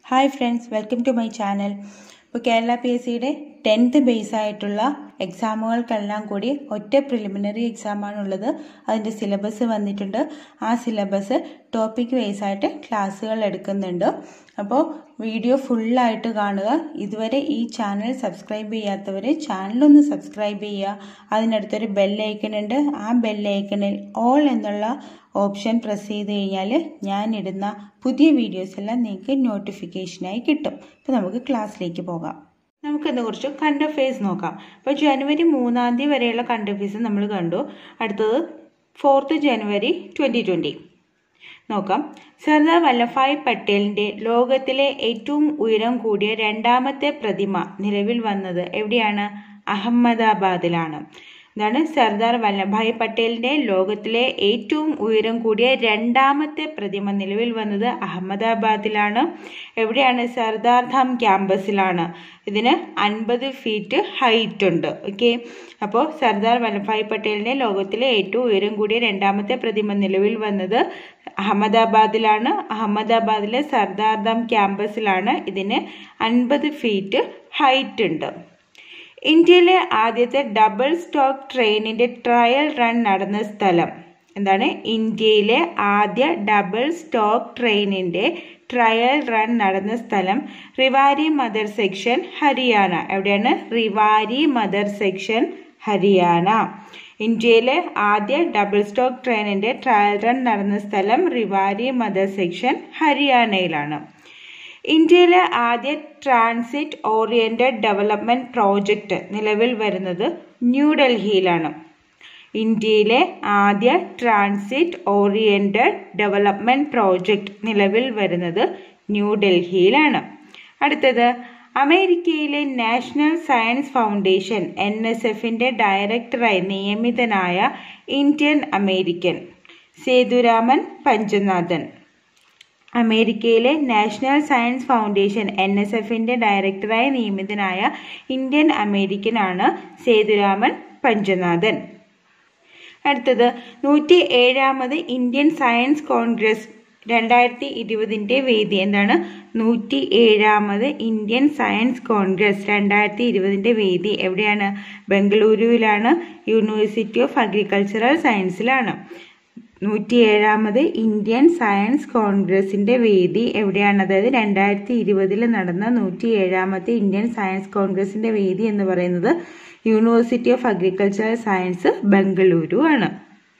hi friends welcome to my channel ഇപ്പോൾ Kerala P S സിയുടെ tenth base ആയിട്ടുള്ള എക്സാമുകൾക്കെല്ലാം കൂടി ഒറ്റ പ്രിലിമിനറി എക്സാമാണുള്ളത് അതിൻ്റെ സിലബസ് വന്നിട്ടുണ്ട് ആ സിലബസ് ടോപ്പിക് വൈസ് ആയിട്ട് ക്ലാസ്സുകൾ എടുക്കുന്നുണ്ട് അപ്പോൾ വീഡിയോ ഫുള്ളായിട്ട് കാണുക ഇതുവരെ ഈ ചാനൽ സബ്സ്ക്രൈബ് ചെയ്യാത്തവർ ചാനലൊന്ന് സബ്സ്ക്രൈബ് ചെയ്യുക അതിനടുത്തൊരു ബെല്ലൈക്കൺ ഉണ്ട് ആ ബെല്ലൈക്കണിൽ ഓൾ എന്നുള്ള ഓപ്ഷൻ പ്രസ് ചെയ്ത് കഴിഞ്ഞാൽ ഞാൻ ഇടുന്ന പുതിയ വീഡിയോസ് എല്ലാം നിങ്ങൾക്ക് നോട്ടിഫിക്കേഷനായി കിട്ടും അപ്പോൾ നമുക്ക് ക്ലാസ്സിലേക്ക് പോകാം നമുക്കിന്ന് കുറച്ച് കണ്ട ഫേസ് നോക്കാം അപ്പോൾ ജനുവരി മൂന്നാം തീയതി വരെയുള്ള കണ്ട ഫേസ് നമ്മൾ കണ്ടു അടുത്തത് ഫോർത്ത് ജനുവരി ട്വൻറ്റി ട്വൻറ്റി നോക്കാം സർദാർ വല്ലഭായ് പട്ടേലിൻ്റെ ലോകത്തിലെ ഏറ്റവും ഉയരം കൂടിയ രണ്ടാമത്തെ പ്രതിമ നിലവിൽ വന്നത് എവിടെയാണ് അഹമ്മദാബാദിലാണ് ഇതാണ് സർദാർ വല്ലഭായ് പട്ടേലിൻ്റെ ലോകത്തിലെ ഏറ്റവും ഉയരം കൂടിയ രണ്ടാമത്തെ പ്രതിമ നിലവിൽ വന്നത് അഹമ്മദാബാദിലാണ് എവിടെയാണ് സർദാർ ധാം ക്യാമ്പസിലാണ് ഇതിന് അൻപത് ഫീറ്റ് ഹൈറ്റ് ഉണ്ട് ഓക്കെ അപ്പോൾ സർദാർ വല്ലഭായ് പട്ടേലിൻ്റെ ലോകത്തിലെ ഏറ്റവും ഉയരം കൂടിയ രണ്ടാമത്തെ പ്രതിമ നിലവിൽ വന്നത് അഹമ്മദാബാദിലാണ് അഹമ്മദാബാദിലെ സർദാർ ധാം ക്യാമ്പസിലാണ് ഇതിന് അൻപത് ഫീറ്റ് ഹൈറ്റ് ഉണ്ട് ഇന്ത്യയിലെ ആദ്യത്തെ ഡബിൾ സ്റ്റോക്ക് ട്രെയിനിന്റെ ട്രയൽ റൺ നടന്ന സ്ഥലം എന്താണ് ഇന്ത്യയിലെ ആദ്യ ഡബിൾ സ്റ്റോക്ക് ട്രെയിനിന്റെ ട്രയൽ റൺ നടന്ന സ്ഥലം റിവാരി മദർ സെക്ഷൻ ഹരിയാന എവിടെയാണ് റിവാരി മദർ സെക്ഷൻ ഹരിയാന ഇന്ത്യയിലെ ആദ്യ ഡബിൾ സ്റ്റോക്ക് ട്രെയിനിന്റെ ട്രയൽ റൺ നടന്ന സ്ഥലം റിവാരി മദർ സെക്ഷൻ ഹരിയാനയിലാണ് ഇന്ത്യയിലെ ആദ്യ ട്രാൻസിറ്റ് ഓറിയന്റഡ് ഡെവലപ്മെന്റ് പ്രോജക്റ്റ് നിലവിൽ വരുന്നത് ന്യൂഡൽഹിയിലാണ് ഇന്ത്യയിലെ ആദ്യ ട്രാൻസിറ്റ് ഓറിയന്റഡ് ഡെവലപ്മെന്റ് പ്രോജക്റ്റ് നിലവിൽ വരുന്നത് ന്യൂഡൽഹിയിലാണ് അടുത്തത് അമേരിക്കയിലെ national science foundation N S എഫിന്റെ ഡയറക്ടറായി നിയമിതനായ ഇന്ത്യൻ അമേരിക്കൻ സേതുരാമൻ പഞ്ചനാഥൻ അമേരിക്കയിലെ national science foundation N S എഫിന്റെ ഡയറക്ടറായി നിയമിതനായ ഇന്ത്യൻ അമേരിക്കനാണ് സേതുരാമൻ പഞ്ചനാഥൻ അടുത്തത് നൂറ്റി ഏഴാമത് ഇന്ത്യൻ സയൻസ് കോൺഗ്രസ് രണ്ടായിരത്തി ഇരുപതിൻ്റെ വേദി എന്താണ് നൂറ്റി ഏഴാമത് ഇന്ത്യൻ സയൻസ് കോൺഗ്രസ് രണ്ടായിരത്തി ഇരുപതിൻ്റെ വേദി എവിടെയാണ് ബംഗളൂരുവിലാണ് യൂണിവേഴ്സിറ്റി ഓഫ് അഗ്രികൾച്ചറൽ സയൻസിലാണ് നൂറ്റിയേഴാമത് ഇന്ത്യൻ സയൻസ് കോൺഗ്രസിന്റെ വേദി എവിടെയാണ് അതായത് രണ്ടായിരത്തി ഇരുപതിൽ നടന്ന നൂറ്റിയേഴാമത്തെ ഇന്ത്യൻ സയൻസ് കോൺഗ്രസിന്റെ വേദി എന്ന് പറയുന്നത് university of agricultural science Bengaluru ആണ്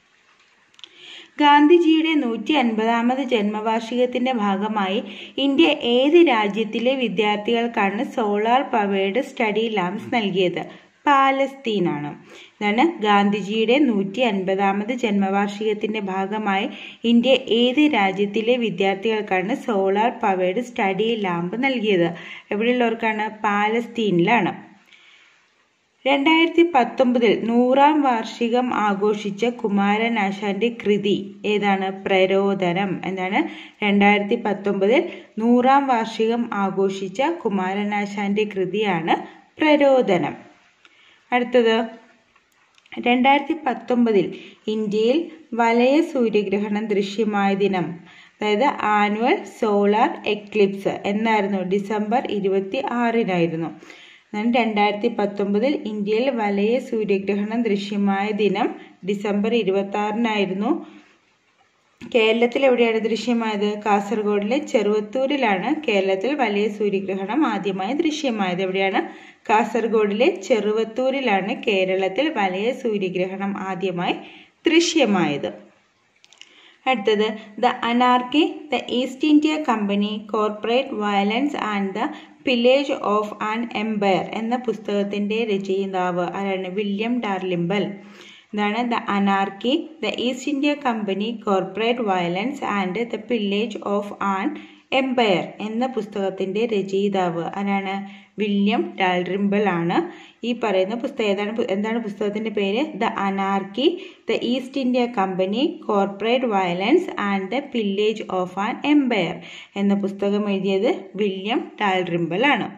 ഗാന്ധിജിയുടെ നൂറ്റി അൻപതാമത് ജന്മവാർഷികത്തിന്റെ ഭാഗമായി ഇന്ത്യ ഏത് രാജ്യത്തിലെ വിദ്യാർത്ഥികൾക്കാണ് സോളാർ പവേർഡ് സ്റ്റഡി ലാംപ്സ് നൽകിയത് പാലസ്തീനാണ് ഇതാണ് ഗാന്ധിജിയുടെ നൂറ്റി അൻപതാമത് ജന്മവാർഷികത്തിന്റെ ഭാഗമായി ഇന്ത്യ ഏത് രാജ്യത്തിലെ വിദ്യാർത്ഥികൾക്കാണ് സോളാർ പവേർഡ് സ്റ്റഡി ലാമ്പ് നൽകിയത് എവിടെയുള്ളവർക്കാണ് പാലസ്തീനിലാണ് രണ്ടായിരത്തി പത്തൊമ്പതിൽ നൂറാം വാർഷികം ആഘോഷിച്ച കുമാരനാശാന്റെ കൃതി ഏതാണ് പ്രരോദനം എന്താണ് രണ്ടായിരത്തി പത്തൊമ്പതിൽ നൂറാം വാർഷികം ആഘോഷിച്ച കുമാരനാശാന്റെ കൃതിയാണ് പ്രരോദനം അടുത്തത് രണ്ടായിരത്തി പത്തൊമ്പതിൽ ഇന്ത്യയിൽ വലയ സൂര്യഗ്രഹണം ദൃശ്യമായ ദിനം അതായത് ആനുവൽ സോളാർ എക്ലിപ്സ് എന്നായിരുന്നു ഡിസംബർ ഇരുപത്തി ആറിനായിരുന്നു രണ്ടായിരത്തി പത്തൊമ്പതിൽ ഇന്ത്യയിൽ വലയ സൂര്യഗ്രഹണം ദൃശ്യമായ ദിനം ഡിസംബർ ഇരുപത്തി ആറിനായിരുന്നു കേരളത്തിൽ എവിടെയാണ് ദൃശ്യമായത് കാസർഗോഡിലെ ചെറുവത്തൂരിലാണ് കേരളത്തിൽ വലിയ സൂര്യഗ്രഹണം ആദ്യമായി ദൃശ്യമായത് എവിടെയാണ് കാസർഗോഡിലെ ചെറുവത്തൂരിലാണ് കേരളത്തിൽ വലിയ സൂര്യഗ്രഹണം ആദ്യമായി ദൃശ്യമായത് അടുത്തത് the anarchy the East India company corporate violence and the pillage of an empire എന്ന പുസ്തകത്തിന്റെ രചയിതാവ് ആരാണ് വില്യം ഡാർലിംബൽ ഇതാണ് the anarchy the East India company corporate violence and the pillage of an empire എന്ന പുസ്തകത്തിന്റെ രചയിതാവ് ആരാണ് വില്യം ഡാൽറിംബൽ ആണ് ഈ പറയുന്ന പുസ്തകം ഏതാണ് എന്താണ് പുസ്തകത്തിന്റെ പേര് the anarchy the East India company corporate violence and the pillage of an empire എന്ന പുസ്തകം എഴുതിയത് വില്യം ഡാൽറിംബൽ ആണ്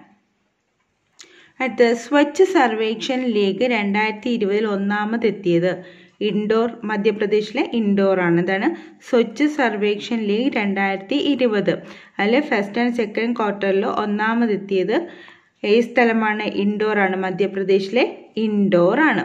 അടുത്ത സ്വച്ഛ് സർവേക്ഷൻ ലീഗ് രണ്ടായിരത്തി ഇരുപതിൽ ഒന്നാമതെത്തിയത് ഇൻഡോർ മധ്യപ്രദേശിലെ ഇൻഡോർ ആണ് എന്താണ് സ്വച്ഛ് സർവേക്ഷൻ ലീഗ് രണ്ടായിരത്തി ഇരുപത് അതിൽ ഫസ്റ്റ് ആൻഡ് സെക്കൻഡ് ക്വാർട്ടറിൽ ഒന്നാമതെത്തിയത് ഏത് സ്ഥലമാണ് ഇൻഡോർ ആണ് മധ്യപ്രദേശിലെ ഇൻഡോർ ആണ്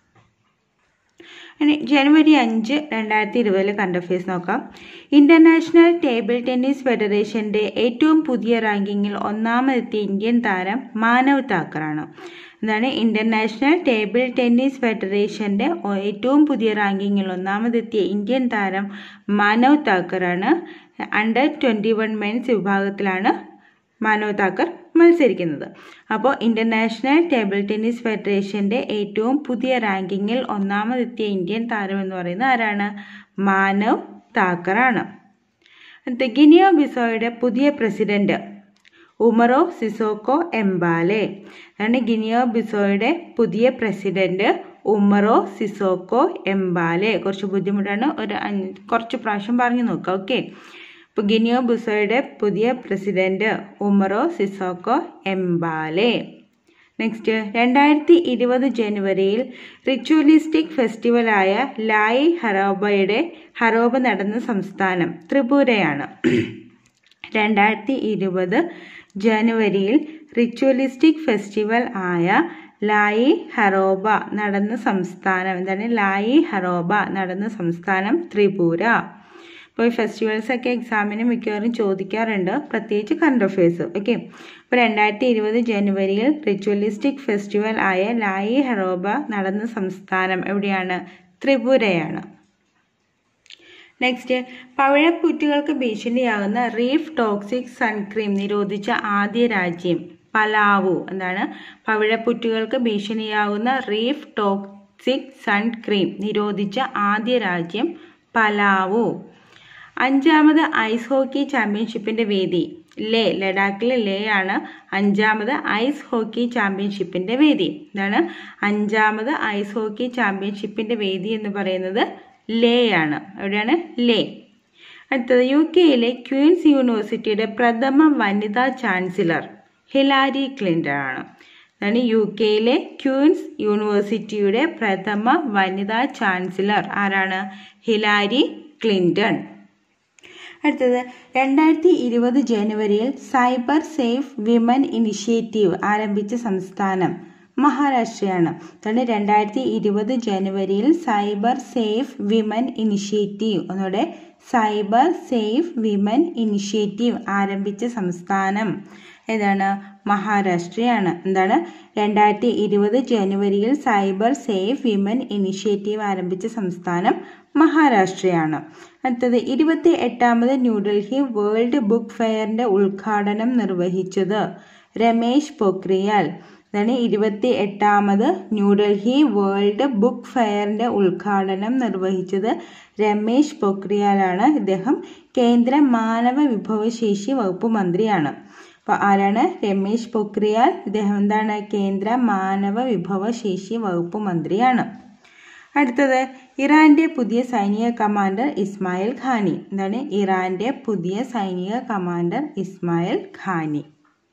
ഇനി ജനുവരി അഞ്ച് രണ്ടായിരത്തി ഇരുപതിൽ കണ്ട ഫേസ് നോക്കാം ഇന്റർനാഷണൽ ടേബിൾ ടെന്നീസ് ഫെഡറേഷന്റെ ഏറ്റവും പുതിയ റാങ്കിങ്ങിൽ ഒന്നാമതെത്തിയ ഇന്ത്യൻ താരം മാനവ് താക്കറാണ് എന്താണ് ഇന്റർനാഷണൽ ടേബിൾ ടെന്നീസ് ഫെഡറേഷന്റെ ഏറ്റവും പുതിയ റാങ്കിങ്ങിൽ ഒന്നാമതെത്തിയ ഇന്ത്യൻ താരം മാനവ് താക്കറാണ് അണ്ടർ ട്വന്റി വൺ മെൻസ് വിഭാഗത്തിലാണ് മാനവ് താക്കർ മത്സരിക്കുന്നത് അപ്പോൾ ഇന്റർനാഷണൽ ടേബിൾ ടെന്നീസ് ഫെഡറേഷന്റെ ഏറ്റവും പുതിയ റാങ്കിങ്ങിൽ ഒന്നാമതെത്തിയ ഇന്ത്യൻ താരം എന്ന് പറയുന്നത് ആരാണ് മാനവ് താക്കറാണ് അടുത്ത ഗിനിയോ ബിസോയുടെ പുതിയ പ്രസിഡന്റ് ഉമറോ സിസോക്കോ എംബാലെ അതാണ് ഗിനിയോ ബിസോയുടെ പുതിയ പ്രസിഡന്റ് ഉമറോ സിസോക്കോ എംബാലെ കുറച്ച് ബുദ്ധിമുട്ടാണ് ഒരു കുറച്ച് പ്രാവശ്യം പറഞ്ഞു നോക്കാം ഓക്കെ ഇപ്പോൾ ഗിനിയോ ബിസോയുടെ പുതിയ പ്രസിഡന്റ് ഉമറോ സിസോക്കോ എംബാലെ നെക്സ്റ്റ് രണ്ടായിരത്തി ഇരുപത് ജനുവരിയിൽ റിച്വലിസ്റ്റിക് ഫെസ്റ്റിവലായ ലായ് ഹറോബയുടെ ഹറോബ നടന്ന സംസ്ഥാനം ത്രിപുരയാണ് രണ്ടായിരത്തി ഇരുപത് ജനുവരിയിൽ റിച്വലിസ്റ്റിക് ഫെസ്റ്റിവൽ ആയ ലായി ഹറോബ നടന്ന സംസ്ഥാനം എന്താണ് ലായി ഹറോബ നടന്ന സംസ്ഥാനം ത്രിപുര ഇപ്പോൾ ഈ ഫെസ്റ്റിവൽസ് ഒക്കെ എക്സാമിന് മിക്കവാറും ചോദിക്കാറുണ്ട് പ്രത്യേകിച്ച് കറണ്ട് അഫയേഴ്സ് ഓക്കെ അപ്പോൾ രണ്ടായിരത്തി ഇരുപത് ജനുവരിയിൽ റിച്വലിസ്റ്റിക് ഫെസ്റ്റിവൽ ആയ ലായി ഹറോബ നടന്ന സംസ്ഥാനം എവിടെയാണ് ത്രിപുരയാണ് നെക്സ്റ്റ് പവിഴപ്പുറ്റുകൾക്ക് ഭീഷണിയാകുന്ന റീഫ് ടോക്സിക് സൺക്രീം നിരോധിച്ച ആദ്യ രാജ്യം പലാവു എന്താണ് പവിഴപ്പുറ്റുകൾക്ക് ഭീഷണിയാകുന്ന റീഫ് ടോക്സിക് സൺക്രീം നിരോധിച്ച ആദ്യ രാജ്യം പലാവു അഞ്ചാമത് ഐസ് ഹോക്കി ചാമ്പ്യൻഷിപ്പിന്റെ വേദി ലേ ലഡാക്കിലെ ലേ ആണ് അഞ്ചാമത് ഐസ് ഹോക്കി ചാമ്പ്യൻഷിപ്പിന്റെ വേദി ഇതാണ് അഞ്ചാമത് ഐസ് ഹോക്കി ചാമ്പ്യൻഷിപ്പിന്റെ വേദി എന്ന് പറയുന്നത് ലേ ആണ് എവിടെയാണ് ലേ അടുത്തത് യു കെയിലെ ക്വീൻസ് യൂണിവേഴ്സിറ്റിയുടെ പ്രഥമ വനിതാ ചാൻസലർ ഹിലാരി ക്ലിന്റൺ ആണ് അതാണ് യു കെയിലെ ക്വീൻസ് യൂണിവേഴ്സിറ്റിയുടെ പ്രഥമ വനിതാ ചാൻസലർ ആരാണ് ഹിലാരി ക്ലിന്റൺ അടുത്തത് രണ്ടായിരത്തി ഇരുപത് ജനുവരിയിൽ സൈബർ സേഫ് വിമൻ ഇനിഷ്യേറ്റീവ് ആരംഭിച്ച സംസ്ഥാനം മഹാരാഷ്ട്രയാണ് അതാണ് രണ്ടായിരത്തി ഇരുപത് ജനുവരിയിൽ സൈബർ സേഫ് വിമൻ ഇനിഷ്യേറ്റീവ് ഒന്നുകൂടെ സൈബർ സേഫ് വിമൻ ഇനിഷ്യേറ്റീവ് ആരംഭിച്ച സംസ്ഥാനം ഏതാണ് മഹാരാഷ്ട്രയാണ് എന്താണ് രണ്ടായിരത്തി ഇരുപത് ജനുവരിയിൽ സൈബർ സേഫ് വിമൻ ഇനിഷ്യേറ്റീവ് ആരംഭിച്ച സംസ്ഥാനം മഹാരാഷ്ട്രയാണ് അടുത്തത് ഇരുപത്തി എട്ടാമത് ന്യൂഡൽഹി വേൾഡ് ബുക്ക് ഫെയറിന്റെ ഉദ്ഘാടനം നിർവഹിച്ചത് രമേശ് പൊക്രിയാൽ അതാണ് ഇരുപത്തി എട്ടാമത് ന്യൂഡൽഹി വേൾഡ് ബുക്ക് ഫെയറിന്റെ ഉദ്ഘാടനം നിർവഹിച്ചത് രമേശ് പൊക്രിയാലാണ് ഇദ്ദേഹം കേന്ദ്ര മാനവ വിഭവശേഷി വകുപ്പ് മന്ത്രിയാണ് അപ്പോൾ ആരാണ് രമേശ് പൊക്രിയാൽ ഇദ്ദേഹം എന്താണ് കേന്ദ്ര മാനവ വിഭവശേഷി വകുപ്പ് മന്ത്രിയാണ് അടുത്തത് ഇറാന്റെ പുതിയ സൈനിക കമാൻഡർ ഇസ്മായിൽ ഖാനി എന്താണ് ഇറാന്റെ പുതിയ സൈനിക കമാൻഡർ ഇസ്മായിൽ ഖാനി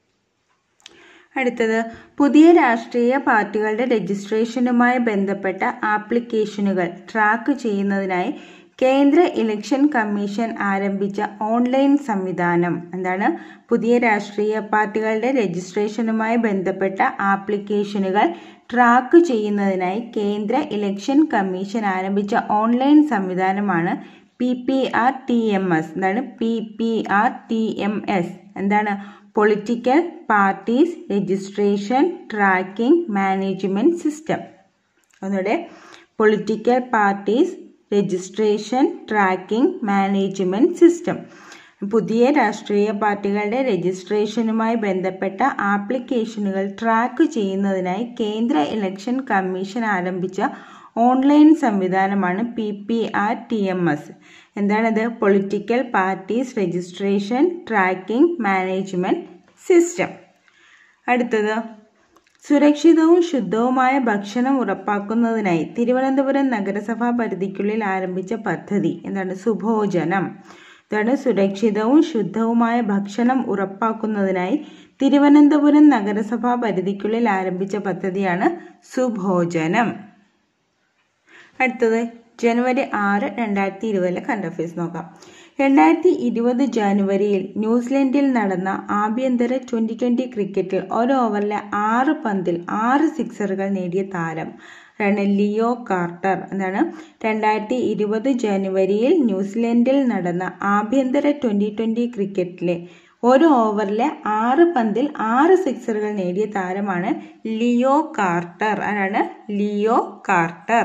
അടുത്തത് പുതിയ രാഷ്ട്രീയ പാർട്ടികളുടെ രജിസ്ട്രേഷനുമായി ബന്ധപ്പെട്ട ആപ്ലിക്കേഷനുകൾ ട്രാക്ക് ചെയ്യുന്നതിനായി കേന്ദ്ര ഇലക്ഷൻ കമ്മീഷൻ ആരംഭിച്ച ഓൺലൈൻ സംവിധാനം എന്താണ് പുതിയ രാഷ്ട്രീയ പാർട്ടികളുടെ രജിസ്ട്രേഷനുമായി ബന്ധപ്പെട്ട ആപ്ലിക്കേഷനുകൾ ട്രാക്ക് ചെയ്യുന്നതിനായി കേന്ദ്ര ഇലക്ഷൻ കമ്മീഷൻ ആരംഭിച്ച ഓൺലൈൻ സംവിധാനമാണ് P P R T M S എന്താണ് P P R T M S എന്താണ് political parties registration tracking management system ഒന്നുകൂടെ political parties registration tracking management system പുതിയ രാഷ്ട്രീയ പാർട്ടികളുടെ രജിസ്ട്രേഷനുമായി ബന്ധപ്പെട്ട ആപ്ലിക്കേഷനുകൾ ട്രാക്ക് ചെയ്യുന്നതിനായി കേന്ദ്ര ഇലക്ഷൻ കമ്മീഷൻ ആരംഭിച്ച ഓൺലൈൻ സംവിധാനമാണ് P P R T M S എന്താണത് political parties registration tracking management system അടുത്തത് സുരക്ഷിതവും ശുദ്ധവുമായ ഭക്ഷണം ഉറപ്പാക്കുന്നതിനായി തിരുവനന്തപുരം നഗരസഭാ പരിധിക്കുള്ളിൽ ആരംഭിച്ച പദ്ധതി എന്താണ് സുഭോജനം ഇതാണ് സുരക്ഷിതവും ശുദ്ധവുമായ ഭക്ഷണം ഉറപ്പാക്കുന്നതിനായി തിരുവനന്തപുരം നഗരസഭാ പരിധിക്കുള്ളിൽ ആരംഭിച്ച പദ്ധതിയാണ് സുഭോജനം അടുത്തത് ജനുവരി ആറ് രണ്ടായിരത്തി ഇരുപതിലെ കറണ്ട് അഫയേഴ്സ് നോക്കാം രണ്ടായിരത്തി ഇരുപത് ജനുവരിയിൽ ന്യൂസിലൻഡിൽ നടന്ന ആഭ്യന്തര ട്വന്റി ട്വന്റി ക്രിക്കറ്റിൽ ഒരു ഓവറിലെ ആറ് പന്തിൽ ആറ് സിക്സറുകൾ നേടിയ താരം ആണ് ലിയോ കാർട്ടർ എന്താണ് രണ്ടായിരത്തി ഇരുപത് ജനുവരിയിൽ ന്യൂസിലൻഡിൽ നടന്ന ആഭ്യന്തര ട്വന്റി ട്വന്റി ക്രിക്കറ്റിലെ ഒരു ഓവറിലെ ആറ് പന്തിൽ ആറ് സിക്സറുകൾ നേടിയ താരമാണ് ലിയോ കാർട്ടർ ആരാണ് ലിയോ കാർട്ടർ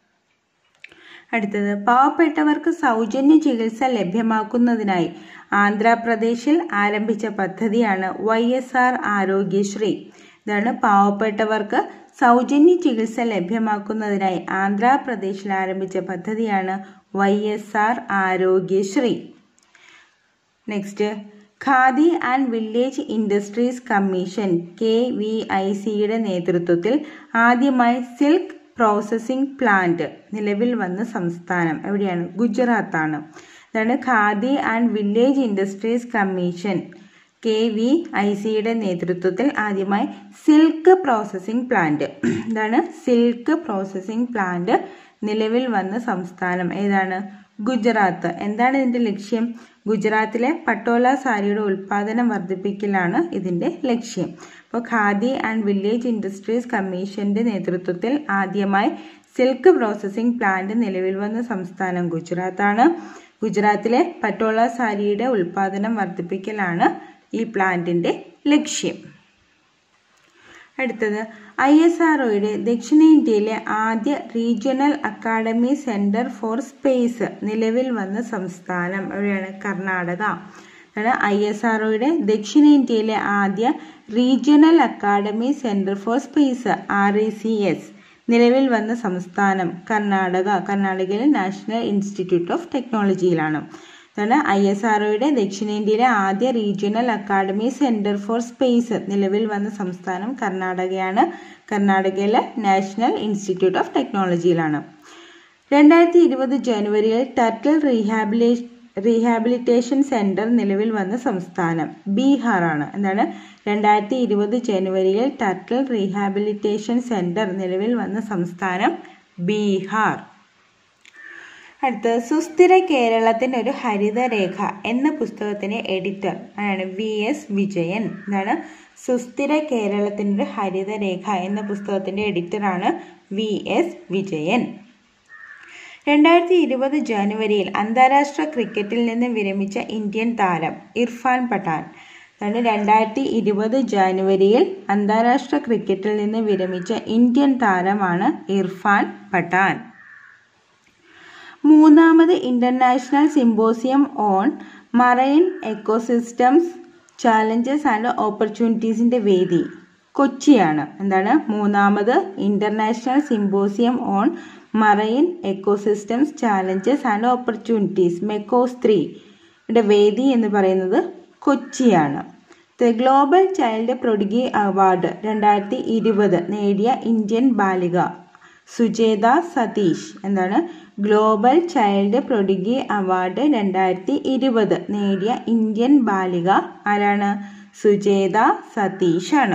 അടുത്തത് പാവപ്പെട്ടവർക്ക് സൗജന്യ ചികിത്സ ലഭ്യമാക്കുന്നതിനായി ആന്ധ്രാപ്രദേശിൽ ആരംഭിച്ച പദ്ധതിയാണ് വൈ എസ് ആർ ആരോഗ്യശ്രീ ഇതാണ് പാവപ്പെട്ടവർക്ക് സൗജന്യ ചികിത്സ ലഭ്യമാക്കുന്നതിനായി ആന്ധ്രാപ്രദേശിൽ ആരംഭിച്ച പദ്ധതിയാണ് Y S R Aarogyasri next Khadi and village industries commission K V I സിയുടെ നേതൃത്വത്തിൽ ആദ്യമായി സിൽക്ക് പ്രോസസ്സിംഗ് പ്ലാന്റ് നിലവിൽ വന്ന സംസ്ഥാനം എവിടെയാണ് ഗുജറാത്താണ് ഇതാണ് Khadi and village industries commission K V I സിയുടെ നേതൃത്വത്തിൽ ആദ്യമായി സിൽക്ക് പ്രോസസ്സിംഗ് പ്ലാന്റ് ഇതാണ് സിൽക്ക് പ്രോസസ്സിംഗ് പ്ലാന്റ് നിലവിൽ വന്ന സംസ്ഥാനം ഏതാണ് ഗുജറാത്ത് എന്താണ് ഇതിന്റെ ലക്ഷ്യം ഗുജറാത്തിലെ പട്ടോല സാരിയുടെ ഉൽപാദനം വർദ്ധിപ്പിക്കലാണ് ഇതിന്റെ ലക്ഷ്യം അപ്പോൾ ഖാദി ആൻഡ് വില്ലേജ് ഇൻഡസ്ട്രീസ് കമ്മീഷന്റെ നേതൃത്വത്തിൽ ആദ്യമായി സിൽക്ക് പ്രോസസ്സിംഗ് പ്ലാന്റ് നിലവിൽ വന്ന സംസ്ഥാനം ഗുജറാത്താണ് ഗുജറാത്തിലെ പട്ടോള സാരിയുടെ ഉൽപാദനം വർദ്ധിപ്പിക്കലാണ് ഈ പ്ലാന്റിന്റെ ലക്ഷ്യം അടുത്തത് ഐ എസ് ആർഒയുടെ ദക്ഷിണേന്ത്യയിലെ ആദ്യ regional academy centre for space നിലവിൽ വന്ന സംസ്ഥാനം എവിടെയാണ് കർണാടക അതാണ് ഐ എസ് ആർഒയുടെ ദക്ഷിണേന്ത്യയിലെ ആദ്യ regional academy centre for space R E C S നിലവിൽ വന്ന സംസ്ഥാനം കർണാടക കർണാടകയിലെ നാഷണൽ ഇൻസ്റ്റിറ്റ്യൂട്ട് ഓഫ് ടെക്നോളജിയിലാണ് അതാണ് ഐ എസ് ആർഒയുടെ ദക്ഷിണേന്ത്യയിലെ ആദ്യ regional academy centre for space നിലവിൽ വന്ന സംസ്ഥാനം കർണാടകയാണ് കർണാടകയിലെ നാഷണൽ ഇൻസ്റ്റിറ്റ്യൂട്ട് ഓഫ് ടെക്നോളജിയിലാണ് രണ്ടായിരത്തി ഇരുപത് ജനുവരിയിൽ ടർട്ടിൽ റീഹാബിലേ റീഹാബിലിറ്റേഷൻ സെന്റർ നിലവിൽ വന്ന സംസ്ഥാനം ബീഹാറാണ് എന്താണ് രണ്ടായിരത്തി ഇരുപത് ജനുവരിയിൽ ടർട്ടിൽ റീഹാബിലിറ്റേഷൻ സെന്റർ നിലവിൽ വന്ന സംസ്ഥാനം ബീഹാർ അടുത്ത് സുസ്ഥിര കേരളത്തിന് ഒരു ഹരിതരേഖ എന്ന പുസ്തകത്തിന്റെ എഡിറ്റർ ആണ് വി എസ് വിജയൻ എന്താണ് സുസ്ഥിര കേരളത്തിന് ഒരു ഹരിതരേഖ എന്ന പുസ്തകത്തിന്റെ എഡിറ്ററാണ് വി എസ് വിജയൻ രണ്ടായിരത്തി ഇരുപത് ജനുവരിയിൽ അന്താരാഷ്ട്ര ക്രിക്കറ്റിൽ നിന്ന് വിരമിച്ച ഇന്ത്യൻ താരം ഇർഫാൻ പഠാൻ അതാണ് രണ്ടായിരത്തി ഇരുപത് ജനുവരിയിൽ അന്താരാഷ്ട്ര ക്രിക്കറ്റിൽ നിന്ന് വിരമിച്ച ഇന്ത്യൻ താരമാണ് ഇർഫാൻ പഠാൻ മൂന്നാമത് international symposium on marine ecosystems challenges and ഓപ്പർച്യൂണിറ്റീസിന്റെ വേദി കൊച്ചിയാണ് എന്താണ് മൂന്നാമത് international symposium on marine ecosystems challenges and opportunities MECOS three യുടെ വേദി എന്ന് പറയുന്നത് കൊച്ചിയാണ് the global child prodigy award രണ്ടായിരത്തി ഇരുപത് നേടിയ ഇന്ത്യൻ ബാലിക സുജേത സതീഷ് എന്താണ് ഗ്ലോബൽ ചൈൽഡ് പ്രൊഡിഗി അവാർഡ് രണ്ടായിരത്തി ഇരുപത് നേടിയ ഇന്ത്യൻ ബാലിക ആരാണ് സുജേത സതീഷാണ്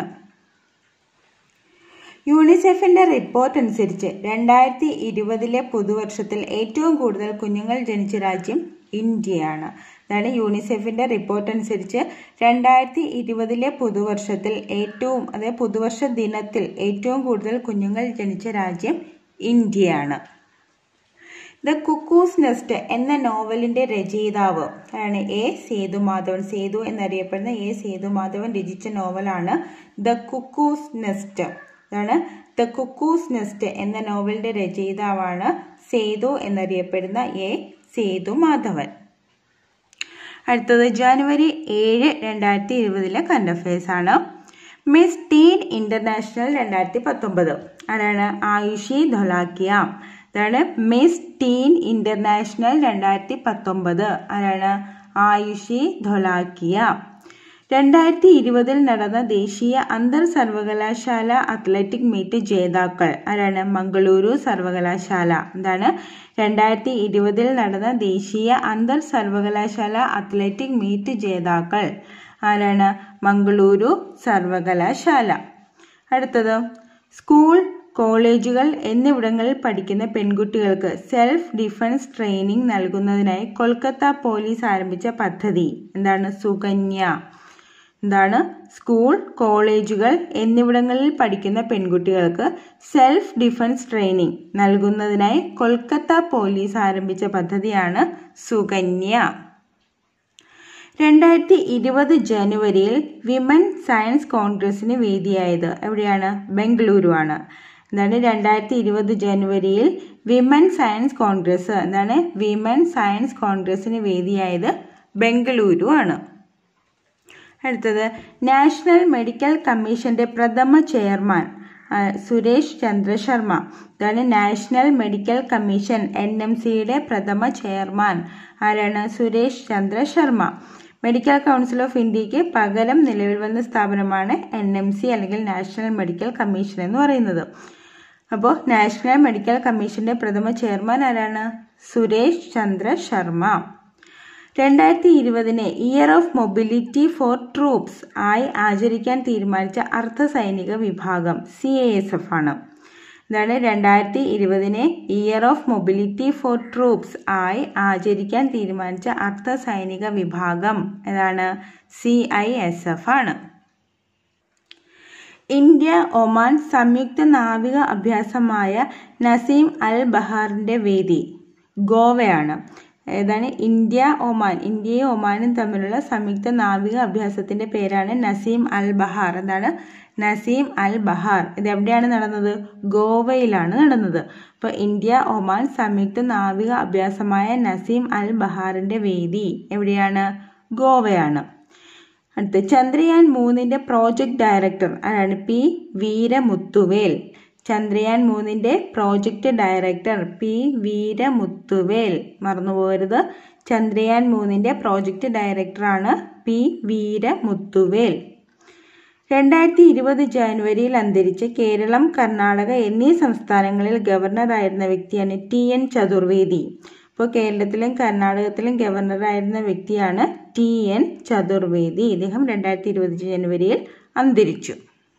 യൂണിസെഫിന്റെ റിപ്പോർട്ട് അനുസരിച്ച് രണ്ടായിരത്തി ഇരുപതിലെ പുതുവർഷത്തിൽ ഏറ്റവും കൂടുതൽ കുഞ്ഞുങ്ങൾ ജനിച്ച രാജ്യം ഇന്ത്യയാണ് അതാണ് യൂണിസെഫിന്റെ റിപ്പോർട്ട് അനുസരിച്ച് രണ്ടായിരത്തി ഇരുപതിലെ പുതുവർഷത്തിൽ ഏറ്റവും അതായത് പുതുവർഷ ദിനത്തിൽ ഏറ്റവും കൂടുതൽ കുഞ്ഞുങ്ങൾ ജനിച്ച രാജ്യം ഇന്ത്യയാണ് ദ കുക്കൂസ് നെസ്റ്റ് എന്ന നോവലിന്റെ രചയിതാവ് ആണ് എ സേതുമാധവൻ സേതു എന്നറിയപ്പെടുന്ന എ സേതുമാധവൻ രചിച്ച നോവലാണ് ദ കുക്കൂസ് നെസ്റ്റ് അതാണ് ദ കുക്കൂസ് നെസ്റ്റ് എന്ന നോവലിന്റെ രചയിതാവാണ് സേതു എന്നറിയപ്പെടുന്ന എ സേതുമാധവൻ അടുത്തത് ജനുവരി ഏഴ് രണ്ടായിരത്തി ഇരുപതിലെ കറണ്ട് അഫയേഴ്സ് ആണ് മിസ് ടീൻ ഇന്റർനാഷണൽ രണ്ടായിരത്തി പത്തൊമ്പത് ആരാണ് ആയുഷി ധൊലാക്കിയ അതാണ് മിസ് ടീൻ ഇന്റർനാഷണൽ രണ്ടായിരത്തി പത്തൊമ്പത് ആരാണ് ആയുഷി ധൊലാക്കിയ രണ്ടായിരത്തി ഇരുപതിൽ നടന്ന ദേശീയ അന്തർ സർവകലാശാല അത്ലറ്റിക് മീറ്റ് ജേതാക്കൾ ആരാണ് മംഗളൂരു സർവകലാശാല എന്താണ് രണ്ടായിരത്തി ഇരുപതിൽ നടന്ന ദേശീയ അന്തർ സർവകലാശാല അത്ലറ്റിക് മീറ്റ് ജേതാക്കൾ ആരാണ് മംഗളൂരു സർവകലാശാല അടുത്തത് സ്കൂൾ കോളേജുകൾ എന്നിവിടങ്ങളിൽ പഠിക്കുന്ന പെൺകുട്ടികൾക്ക് സെൽഫ് ഡിഫൻസ് ട്രെയിനിങ് നൽകുന്നതിനായി കൊൽക്കത്ത പോലീസ് ആരംഭിച്ച പദ്ധതി എന്താണ് സുകന്യ എന്താണ് സ്കൂൾ കോളേജുകൾ എന്നിവിടങ്ങളിൽ പഠിക്കുന്ന പെൺകുട്ടികൾക്ക് സെൽഫ് ഡിഫൻസ് ട്രെയിനിങ് നൽകുന്നതിനായി കൊൽക്കത്ത പോലീസ് ആരംഭിച്ച പദ്ധതിയാണ് സുകന്യ രണ്ടായിരത്തി ഇരുപത് ജനുവരിയിൽ വിമൻ സയൻസ് കോൺഗ്രസിന് വേദിയായത് എവിടെയാണ് ബംഗളൂരു ആണ് എന്താണ് രണ്ടായിരത്തി ഇരുപത് ജനുവരിയിൽ വിമൻ സയൻസ് കോൺഗ്രസ് എന്താണ് വിമൻ സയൻസ് കോൺഗ്രസിന് വേദിയായത് ബംഗളൂരു ആണ് അടുത്തത് നാഷണൽ മെഡിക്കൽ കമ്മീഷന്റെ പ്രഥമ ചെയർമാൻ സുരേഷ് ചന്ദ്ര ശർമ്മ ഇതാണ് national medical commission N M സിയുടെ പ്രഥമ ചെയർമാൻ ആരാണ് Suresh Chandra Sharma medical council of ഇന്ത്യക്ക് പകരം നിലവിൽ വന്ന സ്ഥാപനമാണ് എൻ എം സി അല്ലെങ്കിൽ നാഷണൽ മെഡിക്കൽ കമ്മീഷൻ എന്ന് പറയുന്നത് അപ്പോൾ നാഷണൽ മെഡിക്കൽ കമ്മീഷന്റെ പ്രഥമ ചെയർമാൻ ആരാണ് സുരേഷ് ചന്ദ്ര ശർമ്മ രണ്ടായിരത്തി ഇരുപതിനെ year of mobility for troops ആയി ആചരിക്കാൻ തീരുമാനിച്ച അർദ്ധ സൈനിക വിഭാഗം സി എ എസ് എഫ് ആണ് ഇതാണ് രണ്ടായിരത്തി ഇരുപതിനെ year of mobility for troops ആയി ആചരിക്കാൻ തീരുമാനിച്ച അർദ്ധ സൈനിക വിഭാഗം ഏതാണ് സി ഐ എസ് എഫ് ആണ് ഇന്ത്യ ഒമാൻ സംയുക്ത നാവിക അഭ്യാസമായ നസീം അൽ ബഹാറിന്റെ വേദി ഗോവയാണ് ഏതാണ് ഇന്ത്യ ഒമാൻ ഇന്ത്യയും ഒമാനും തമ്മിലുള്ള സംയുക്ത നാവിക അഭ്യാസത്തിന്റെ പേരാണ് നസീം അൽ ബഹാർ എന്താണ് നസീം അൽ ബഹാർ ഇത് എവിടെയാണ് നടന്നത് ഗോവയിലാണ് നടന്നത് അപ്പോൾ ഇന്ത്യ ഒമാൻ സംയുക്ത നാവിക അഭ്യാസമായ നസീം അൽ ബഹാറിന്റെ വേദി എവിടെയാണ് ഗോവയാണ് അടുത്ത് ചന്ദ്രയാൻ മൂന്നിന്റെ പ്രോജക്ട് ഡയറക്ടർ ആരാണ് പി വീരമുത്തുവേൽ ചന്ദ്രയാൻ മൂന്നിന്റെ പ്രോജക്റ്റ് ഡയറക്ടർ പി വീരമുത്തുവേൽ മറന്നുപോകരുത് ചന്ദ്രയാൻ മൂന്നിന്റെ പ്രോജക്റ്റ് ഡയറക്ടറാണ് പി വീരമുത്തുവേൽ രണ്ടായിരത്തി ഇരുപത് ജനുവരിയിൽ അന്തരിച്ച കേരളം കർണാടക എന്നീ സംസ്ഥാനങ്ങളിൽ ഗവർണറായിരുന്ന വ്യക്തിയാണ് ടി എൻ ചതുർവേദി ഇപ്പോൾ കേരളത്തിലും കർണാടകത്തിലും ഗവർണറായിരുന്ന വ്യക്തിയാണ് ടി എൻ ചതുർവേദി ഇദ്ദേഹം രണ്ടായിരത്തി ഇരുപത് ജനുവരിയിൽ അന്തരിച്ചു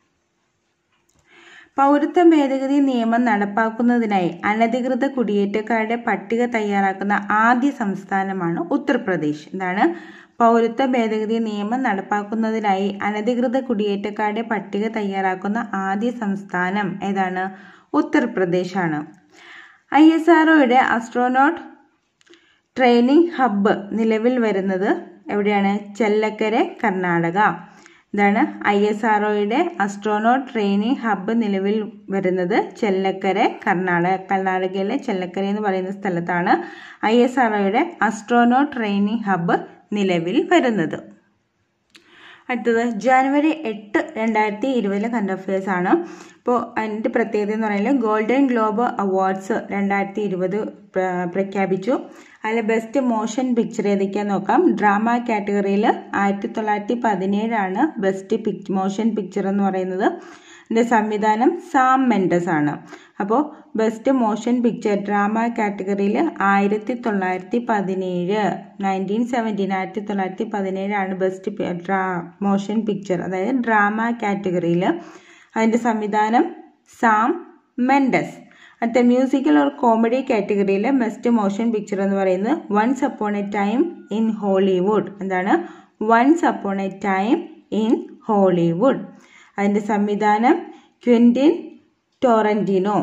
പൗരത്വ ഭേദഗതി നിയമം നടപ്പാക്കുന്നതിനായി അനധികൃത കുടിയേറ്റക്കാരുടെ പട്ടിക തയ്യാറാക്കുന്ന ആദ്യ സംസ്ഥാനമാണ് ഉത്തർപ്രദേശ് എന്താണ് പൗരത്വ ഭേദഗതി നിയമം നടപ്പാക്കുന്നതിനായി അനധികൃത കുടിയേറ്റക്കാരുടെ പട്ടിക തയ്യാറാക്കുന്ന ആദ്യ സംസ്ഥാനം ഏതാണ് ഉത്തർപ്രദേശ് ആണ് ഐ എസ് ആർഒയുടെ അസ്ട്രോനോട്ട് ട്രെയിനിങ് ഹബ്ബ് നിലവിൽ വരുന്നത് എവിടെയാണ് ചെല്ലക്കര കർണാടക ഇതാണ് ഐ എസ് ആർഒയുടെ അസ്ട്രോനോട്ട് ട്രെയിനിങ് ഹബ്ബ് നിലവിൽ വരുന്നത് ചെല്ലക്കര കർണാടക കർണാടകയിലെ ചെല്ലക്കര എന്ന് പറയുന്ന സ്ഥലത്താണ് ഐ എസ് ആർഒയുടെ അസ്ട്രോനോട്ട് ട്രെയിനിങ് ഹബ്ബ് നിലവിൽ വരുന്നത് അടുത്തത് ജനുവരി എട്ട് രണ്ടായിരത്തി ഇരുപതിലെ കറണ്ട് അഫയേഴ്സ് ആണ് ഇപ്പോൾ അതിൻ്റെ പ്രത്യേകത എന്ന് പറയുന്നത് ഗോൾഡൻ ഗ്ലോബ് അവാർഡ്സ് രണ്ടായിരത്തി ഇരുപത് പ്രഖ്യാപിച്ചു അതിൽ ബെസ്റ്റ് മോഷൻ പിക്ചർ ഏതൊക്കെയാന്ന് നോക്കാം ഡ്രാമ കാറ്റഗറിയിൽ ആയിരത്തി തൊള്ളായിരത്തി പതിനേഴാണ് ബെസ്റ്റ് പിക് മോഷൻ പിക്ചർ എന്ന് പറയുന്നത് ഇതിൻ്റെ സംവിധാനം സാം മെൻഡസ് ആണ് അപ്പോൾ ബെസ്റ്റ് മോഷൻ പിക്ചർ ഡ്രാമ കാറ്റഗറിയിൽ ആയിരത്തി തൊള്ളായിരത്തി പതിനേഴ് നയൻറ്റീൻ സെവൻറ്റീൻ ആയിരത്തി തൊള്ളായിരത്തി പതിനേഴാണ് ബെസ്റ്റ് ഡ്രാ മോഷൻ പിക്ചർ അതായത് ഡ്രാമ കാറ്റഗറിയിൽ അതിൻ്റെ സംവിധാനം സാം മെൻഡസ് അടുത്ത മ്യൂസിക്കൽ ഓർ കോമഡി കാറ്റഗറിയിലെ ബെസ്റ്റ് മോഷൻ പിക്ചർ എന്ന് പറയുന്നത് once upon a time in Hollywood എന്താണ് once upon a time in Hollywood അതിൻ്റെ സംവിധാനം ക്വിൻറ്റിൻ ടോറൻറ്റിനോ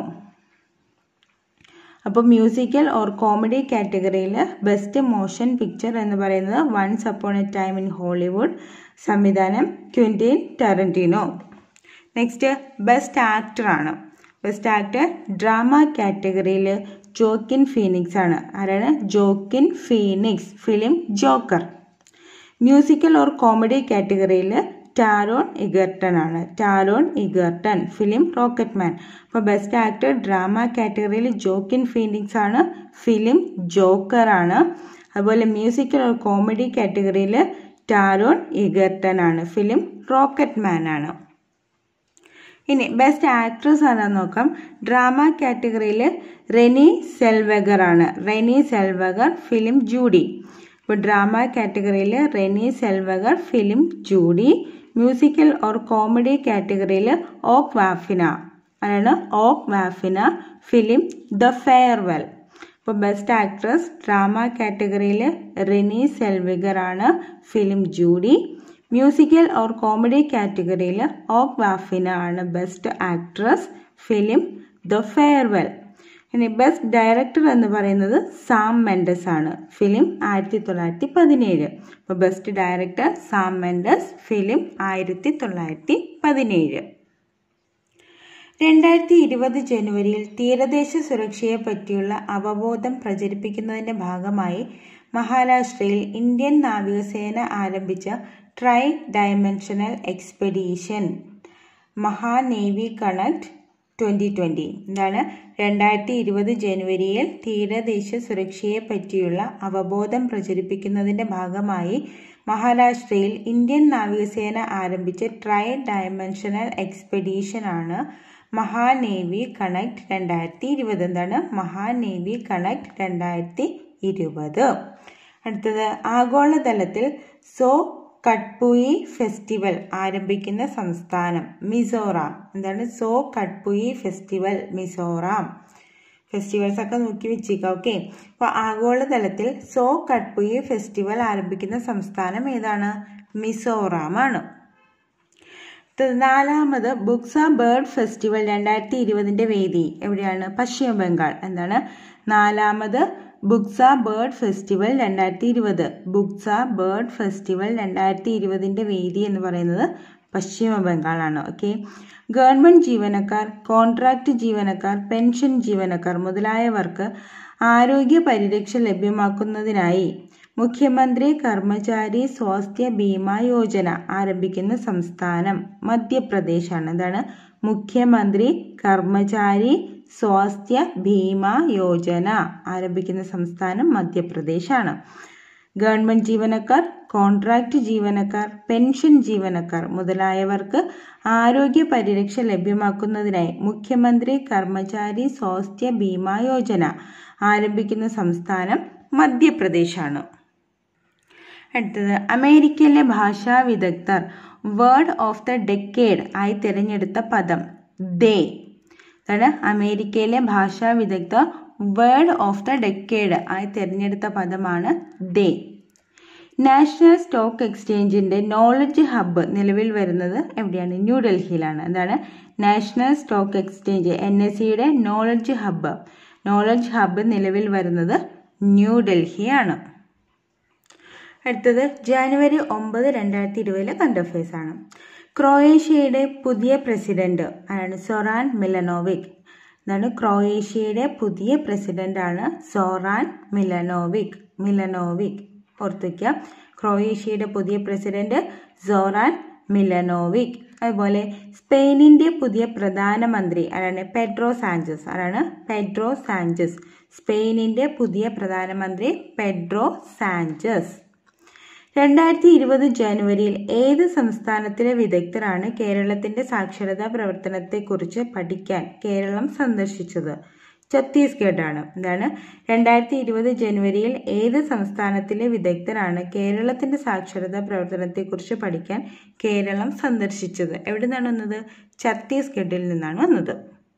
അപ്പോൾ മ്യൂസിക്കൽ ഓർ കോമഡി കാറ്റഗറിയിൽ ബെസ്റ്റ് മോഷൻ പിക്ചർ എന്ന് പറയുന്നത് once upon a time in Hollywood സംവിധാനം Quentin Tarantino next best actor ആണ് best actor drama കാറ്റഗറിയിൽ ജോക്കിൻ ഫീനിക്സ് ആണ് ആരാണ് Joaquin Phoenix film Joker musical or comedy കാറ്റഗറിയിൽ ടാരോൺ ഇഗർട്ടൺ ആണ് ടാരോൺ ഇഗർട്ടൺ ഫിലിം റോക്കറ്റ് മാൻ അപ്പോൾ ബെസ്റ്റ് ആക്ടർ ഡ്രാമ കാറ്റഗറിയിൽ ജോക്കിൻ ഫീനിക്സ് ആണ് ഫിലിം ജോക്കർ ആണ് അതുപോലെ മ്യൂസിക്കൽ ഓർ കോമഡി കാറ്റഗറിയിൽ ടാരോൺ ഇഗർട്ടൺ ആണ് ഫിലിം റോക്കറ്റ് മാൻ ആണ് ഇനി ബെസ്റ്റ് ആക്ട്രസ് ആണെന്ന് നോക്കാം ഡ്രാമ കാറ്റഗറിയിൽ റെനി സെൽവഗർ ആണ് റെനി സെൽവഗർ ഫിലിം ജൂഡി ഇപ്പോൾ ഡ്രാമ കാറ്റഗറിയിൽ Renee Zellweger film Judy musical or comedy കാറ്റഗറിയിൽ ഓക് വാഫിന അതാണ് Awkwafina film the farewell ഇപ്പോൾ ബെസ്റ്റ് ആക്ട്രസ് ഡ്രാമ കാറ്റഗറിയിൽ റിനി സെൽവിഗർ ആണ് film Judy musical or comedy കാറ്റഗറിയിൽ Awkwafina ആണ് best actress film the farewell ഇനി best director എന്ന് പറയുന്നത് സാം മെൻഡസ് ആണ് ഫിലിം ആയിരത്തി തൊള്ളായിരത്തി പതിനേഴ് അപ്പോൾ best director Sam Mendes film ആയിരത്തി തൊള്ളായിരത്തി പതിനേഴ് രണ്ടായിരത്തി ഇരുപത് ജനുവരിയിൽ തീരദേശ സുരക്ഷയെ പറ്റിയുള്ള അവബോധം പ്രചരിപ്പിക്കുന്നതിന്റെ ഭാഗമായി മഹാരാഷ്ട്രയിൽ ഇന്ത്യൻ നാവികസേന ആരംഭിച്ച ട്രൈ ഡയമെൻഷനൽ എക്സ്പെഡീഷൻ മഹാനേവി കണക്ട് ട്വൻ്റി ട്വൻ്റി എന്താണ് രണ്ടായിരത്തി ഇരുപത് ജനുവരിയിൽ തീരദേശ സുരക്ഷയെ പറ്റിയുള്ള അവബോധം പ്രചരിപ്പിക്കുന്നതിന്റെ ഭാഗമായി മഹാരാഷ്ട്രയിൽ ഇന്ത്യൻ നാവികസേന ആരംഭിച്ച ട്രൈ ഡയമെൻഷനൽ എക്സ്പെഡീഷൻ ആണ് മഹാനേവി കണക്ട് രണ്ടായിരത്തി ഇരുപത് എന്താണ് മഹാനേവി കണക്ട് രണ്ടായിരത്തി ഇരുപത് അടുത്തത് ആഗോളതലത്തിൽ സോ കട്ട്പുയി ഫെസ്റ്റിവൽ ആരംഭിക്കുന്ന സംസ്ഥാനം മിസോറാം എന്താണ് സോ കട്ട്പുയി ഫെസ്റ്റിവൽ മിസോറാം ഫെസ്റ്റിവൽസ് ഒക്കെ നോക്കി വെച്ചേക്കാം ഓക്കെ അപ്പോൾ ആഗോളതലത്തിൽ സോ കട്ട്പുയി ഫെസ്റ്റിവൽ ആരംഭിക്കുന്ന സംസ്ഥാനം ഏതാണ് മിസോറാം ആണ് നാലാമത് ബുക്സ ബേർഡ് ഫെസ്റ്റിവൽ രണ്ടായിരത്തി ഇരുപതിൻ്റെ വേദി എവിടെയാണ് പശ്ചിമ ബംഗാൾ എന്താണ് നാലാമത് ബുക്സ ബേർഡ് ഫെസ്റ്റിവൽ രണ്ടായിരത്തി ഇരുപത് ബുക്സ ബേർഡ് ഫെസ്റ്റിവൽ രണ്ടായിരത്തി ഇരുപതിൻ്റെ വേദി എന്ന് പറയുന്നത് പശ്ചിമ ബംഗാളാണ് ഓക്കെ ഗവൺമെൻറ് ജീവനക്കാർ കോൺട്രാക്ട് ജീവനക്കാർ പെൻഷൻ ജീവനക്കാർ മുതലായവർക്ക് ആരോഗ്യ പരിരക്ഷ ലഭ്യമാക്കുന്നതിനായി മുഖ്യമന്ത്രി കർമ്മചാരി സ്വാസ്ഥ്യ ബീമ യോജന ആരംഭിക്കുന്ന സംസ്ഥാനം മധ്യപ്രദേശാണ് എന്താണ് മുഖ്യമന്ത്രി കർമ്മചാരി സ്വാസ്ഥ്യ ബീമ യോജന ആരംഭിക്കുന്ന സംസ്ഥാനം മധ്യപ്രദേശാണ് ഗവൺമെന്റ് ജീവനക്കാർ കോൺട്രാക്ട് ജീവനക്കാർ പെൻഷൻ ജീവനക്കാർ മുതലായവർക്ക് ആരോഗ്യ പരിരക്ഷ ലഭ്യമാക്കുന്നതിനായി മുഖ്യമന്ത്രി കർമ്മചാരി സ്വാസ്ഥ്യ ബീമ യോജന ആരംഭിക്കുന്ന സംസ്ഥാനം മധ്യപ്രദേശാണ് അടുത്തത് അമേരിക്കയിലെ ഭാഷാ വിദഗ്ധർ വേർഡ് ഓഫ് ദ ഡെക്കേഡ് ആയി തിരഞ്ഞെടുത്ത പദം ദേ അതാണ് അമേരിക്കയിലെ ഭാഷാ വിദഗ്ധർ വേർഡ് ഓഫ് ദ ഡെക്കേഡ് ആയി തിരഞ്ഞെടുത്ത പദമാണ് ദേ നാഷണൽ സ്റ്റോക്ക് എക്സ്ചേഞ്ചിന്റെ നോളജ് ഹബ്ബ് നിലവിൽ വരുന്നത് എവിടെയാണ് ന്യൂഡൽഹിയിലാണ് എന്താണ് national stock exchange N S സിയുടെ നോളജ് ഹബ്ബ് നോളജ് ഹബ്ബ് നിലവിൽ വരുന്നത് ന്യൂഡൽഹിയാണ് അടുത്തത് ജനുവരി ഒമ്പത് രണ്ടായിരത്തി ഇരുപതിലെ കറണ്ട് അഫയേഴ്സ് ആണ് ക്രൊയേഷ്യയുടെ പുതിയ പ്രസിഡന്റ് ആരാണ് സൊറാൻ മിലനോവിക് എന്താണ് ക്രൊയേഷ്യയുടെ പുതിയ പ്രസിഡന്റ് ആണ് സോറാൻ മിലനോവിക് മിലനോവിക് ഓർത്തുവയ്ക്കുക ക്രൊയേഷ്യയുടെ പുതിയ പ്രസിഡന്റ് സോറാൻ മിലനോവിക് അതുപോലെ സ്പെയിനിന്റെ പുതിയ പ്രധാനമന്ത്രി ആരാണ് പെഡ്രോ സാഞ്ചസ് ആരാണ് പെഡ്രോ സാഞ്ചസ് സ്പെയിനിന്റെ പുതിയ പ്രധാനമന്ത്രി പെഡ്രോ സാഞ്ചസ് രണ്ടായിരത്തി ഇരുപത് ജനുവരിയിൽ ഏത് സംസ്ഥാനത്തിലെ വിദഗ്ധരാണ് കേരളത്തിന്റെ സാക്ഷരതാ പ്രവർത്തനത്തെക്കുറിച്ച് പഠിക്കാൻ കേരളം സന്ദർശിച്ചത് ഛത്തീസ്ഗഡ് ആണ് എന്താണ് രണ്ടായിരത്തി ഇരുപത് ജനുവരിയിൽ ഏത് സംസ്ഥാനത്തിലെ വിദഗ്ധരാണ് കേരളത്തിന്റെ സാക്ഷരതാ പ്രവർത്തനത്തെക്കുറിച്ച് പഠിക്കാൻ കേരളം സന്ദർശിച്ചത് എവിടെ നിന്നാണ് വന്നത് ഛത്തീസ്ഗഡിൽ നിന്നാണ് വന്നത്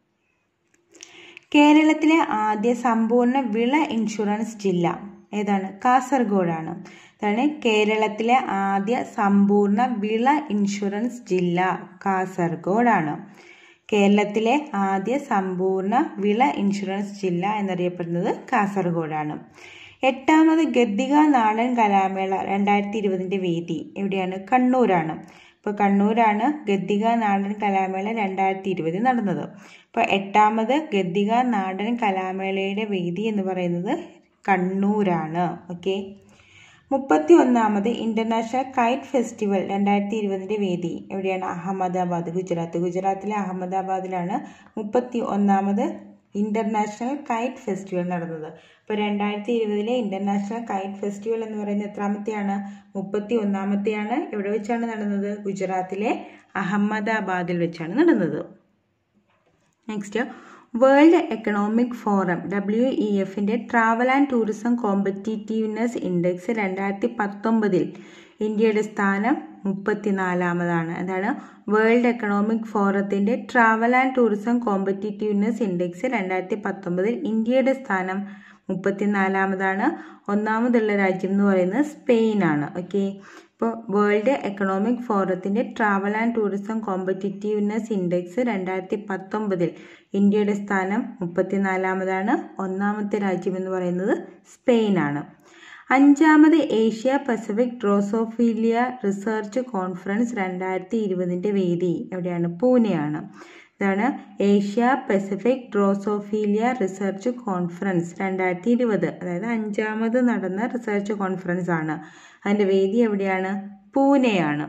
കേരളത്തിലെ ആദ്യ സമ്പൂർണ്ണ വിള ഇൻഷുറൻസ് ജില്ല ഏതാണ് കാസർഗോഡാണ് അതാണ് കേരളത്തിലെ ആദ്യ സമ്പൂർണ്ണ വിള ഇൻഷുറൻസ് ജില്ല കാസർഗോഡാണ് കേരളത്തിലെ ആദ്യ സമ്പൂർണ്ണ വിള ഇൻഷുറൻസ് ജില്ല എന്നറിയപ്പെടുന്നത് കാസർഗോഡാണ് എട്ടാമത് ഗദ്ദിക നാടൻ കലാമേള രണ്ടായിരത്തി ഇരുപതിൻ്റെ വേദി എവിടെയാണ് കണ്ണൂരാണ് ഇപ്പോൾ കണ്ണൂരാണ് ഗദ്ദിക നാടൻ കലാമേള രണ്ടായിരത്തി ഇരുപതിൽ നടന്നത് അപ്പോൾ എട്ടാമത് ഗദ്ദിക നാടൻ കലാമേളയുടെ വേദി എന്ന് പറയുന്നത് കണ്ണൂരാണ് ഓക്കെ മുപ്പത്തി ഒന്നാമത് ഇന്റർനാഷണൽ കൈറ്റ് ഫെസ്റ്റിവൽ രണ്ടായിരത്തി ഇരുപതിൻ്റെ വേദി എവിടെയാണ് അഹമ്മദാബാദ് ഗുജറാത്ത് ഗുജറാത്തിലെ അഹമ്മദാബാദിലാണ് മുപ്പത്തി ഒന്നാമത് ഇന്റർനാഷണൽ കൈറ്റ് ഫെസ്റ്റിവൽ നടന്നത് അപ്പോൾ രണ്ടായിരത്തി ഇരുപതിലെ ഇന്റർനാഷണൽ കൈറ്റ് ഫെസ്റ്റിവൽ എന്ന് പറയുന്നത് എത്രാമത്തെയാണ് മുപ്പത്തി ഒന്നാമത്തെയാണ് എവിടെ വെച്ചാണ് നടന്നത് ഗുജറാത്തിലെ അഹമ്മദാബാദിൽ വെച്ചാണ് നടന്നത് next world economic forum W E എഫിൻ്റെ travel and tourism competitiveness index രണ്ടായിരത്തി പത്തൊമ്പതിൽ ഇന്ത്യയുടെ സ്ഥാനം മുപ്പത്തിനാലാമതാണ് എന്താണ് വേൾഡ് എക്കണോമിക് ഫോറത്തിൻ്റെ travel and tourism competitiveness index രണ്ടായിരത്തി പത്തൊമ്പതിൽ ഇന്ത്യയുടെ സ്ഥാനം മുപ്പത്തിനാലാമതാണ് ഒന്നാമതുള്ള രാജ്യം എന്ന് പറയുന്നത് സ്പെയിനാണ് ഓക്കെ ഇപ്പോൾ വേൾഡ് എക്കണോമിക് ഫോറത്തിൻ്റെ travel and tourism competitiveness index രണ്ടായിരത്തി പത്തൊമ്പതിൽ ഇന്ത്യയുടെ സ്ഥാനം മുപ്പത്തിനാലാമതാണ് ഒന്നാമത്തെ രാജ്യം എന്ന് പറയുന്നത് സ്പെയിനാണ് അഞ്ചാമത് Asia Pacific drosophila research conference രണ്ടായിരത്തി ഇരുപതിൻ്റെ വേദി എവിടെയാണ് പൂനെയാണ് ഇതാണ് Asia Pacific drosophila research conference രണ്ടായിരത്തി ഇരുപത് അതായത് അഞ്ചാമത് നടന്ന റിസർച്ച് കോൺഫറൻസ് ആണ് അതിൻ്റെ വേദി എവിടെയാണ് പൂനെയാണ്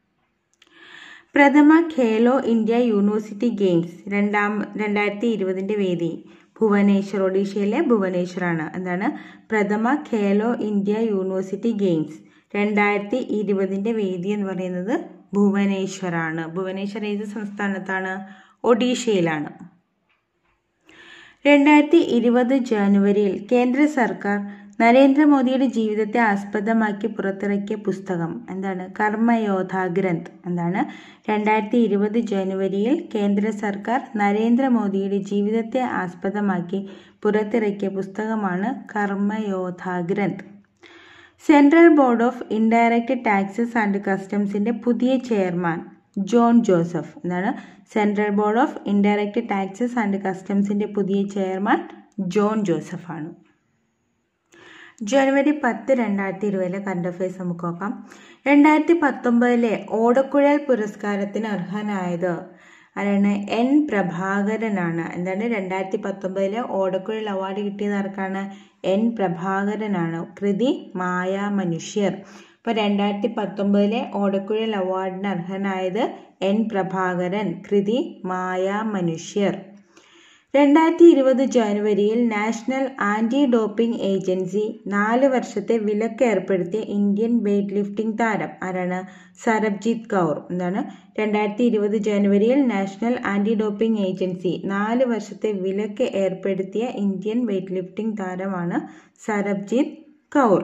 പ്രഥമ ഖേലോ ഇന്ത്യ യൂണിവേഴ്സിറ്റി ഗെയിംസ് രണ്ടാം രണ്ടായിരത്തി ഇരുപതിൻ്റെ വേദി ഭുവനേശ്വർ ഒഡീഷയിലെ ഭുവനേശ്വറാണ് എന്താണ് പ്രഥമ ഖേലോ ഇന്ത്യ യൂണിവേഴ്സിറ്റി ഗെയിംസ് രണ്ടായിരത്തി ഇരുപതിൻ്റെ വേദി എന്ന് പറയുന്നത് ഭുവനേശ്വറാണ് ഭുവനേശ്വർ ഏത് സംസ്ഥാനത്താണ് ഒഡീഷയിലാണ് രണ്ടായിരത്തി ഇരുപത് ജനുവരിയിൽ കേന്ദ്ര സർക്കാർ നരേന്ദ്രമോദിയുടെ ജീവിതത്തെ ആസ്പദമാക്കി പുറത്തിറക്കിയ പുസ്തകം എന്താണ് കർമ്മയോധ ഗ്രന്ഥ് എന്താണ് രണ്ടായിരത്തി ഇരുപത് ജനുവരിയിൽ കേന്ദ്ര സർക്കാർ നരേന്ദ്രമോദിയുടെ ജീവിതത്തെ ആസ്പദമാക്കി പുറത്തിറക്കിയ പുസ്തകമാണ് Karmayoddha Granth central board of indirect taxes and കസ്റ്റംസിന്റെ പുതിയ ചെയർമാൻ ജോൺ ജോസഫ് എന്താണ് central board of indirect taxes and കസ്റ്റംസിന്റെ പുതിയ ചെയർമാൻ ജോൺ ജോസഫ് ആണ് ജനുവരി പത്ത് രണ്ടായിരത്തി ഇരുപതിലെ കറണ്ട് അഫയേഴ്സ് നമുക്ക് നോക്കാം രണ്ടായിരത്തി പത്തൊമ്പതിലെ ഓടക്കുഴൽ പുരസ്കാരത്തിന് അർഹനായത് ആരാണ് എൻ പ്രഭാകരനാണ് എന്താണ് രണ്ടായിരത്തി പത്തൊമ്പതിലെ ഓടക്കുഴൽ അവാർഡ് കിട്ടിയത് ആർക്കാണ് എൻ പ്രഭാകരനാണ് കൃതി മായാ മനുഷ്യർ ഇപ്പോൾ രണ്ടായിരത്തി പത്തൊമ്പതിലെ ഓടക്കുഴൽ അവാർഡിന് അർഹനായത് എൻ പ്രഭാകരൻ കൃതി മായാ മനുഷ്യർ രണ്ടായിരത്തി ഇരുപത് ജനുവരിയിൽ നാഷണൽ ആന്റി ഡോപ്പിംഗ് ഏജൻസി നാല് വർഷത്തെ വിലക്ക് ഏർപ്പെടുത്തിയ ഇന്ത്യൻ വെയ്റ്റ് ലിഫ്റ്റിംഗ് താരം ആരാണ് സരബ്ജിത്ത് കൗർ എന്താണ് രണ്ടായിരത്തി ഇരുപത് ജനുവരിയിൽ നാഷണൽ ആന്റി ഡോപ്പിംഗ് ഏജൻസി നാല് വർഷത്തെ വിലക്ക് ഏർപ്പെടുത്തിയ ഇന്ത്യൻ വെയ്റ്റ് ലിഫ്റ്റിംഗ് താരമാണ് സരബ്ജിത്ത് കൗർ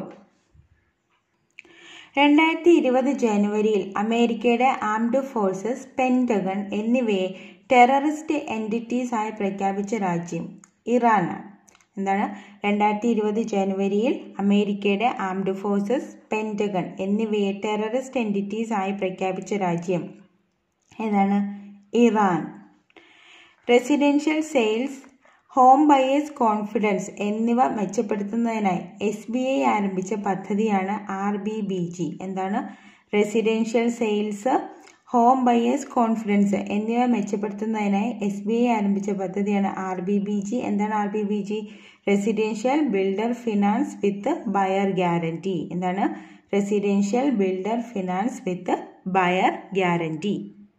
രണ്ടായിരത്തി ഇരുപത് ജനുവരിയിൽ അമേരിക്കയുടെ ആംഡ് ഫോഴ്സസ് പെൻറ്റഗൺ എന്നിവയെ ടെററിസ്റ്റ് എൻറ്റിറ്റീസ് ആയി പ്രഖ്യാപിച്ച രാജ്യം ഇറാനാണ് എന്താണ് രണ്ടായിരത്തി ഇരുപത് ജനുവരിയിൽ അമേരിക്കയുടെ ആംഡ് ഫോഴ്സസ് പെൻറ്റഗൺ എന്നിവയെ ടെററിസ്റ്റ് എൻറ്റിറ്റീസ് ആയി പ്രഖ്യാപിച്ച രാജ്യം ഏതാണ് Iran residential sales home buyers confidence എന്നിവ മെച്ചപ്പെടുത്തുന്നതിനായി എസ് ബി ഐ ആരംഭിച്ച പദ്ധതിയാണ് ആർ ബി ബി ജി എന്താണ് residential sales home buyers confidence എന്നിവ മെച്ചപ്പെടുത്തുന്നതിനായി എസ് ബി ഐ ആരംഭിച്ച പദ്ധതിയാണ് ആർ ബി ബി ജി എന്താണ് R B B G residential builder finance with buyer guarantee എന്താണ് residential builder finance with buyer guarantee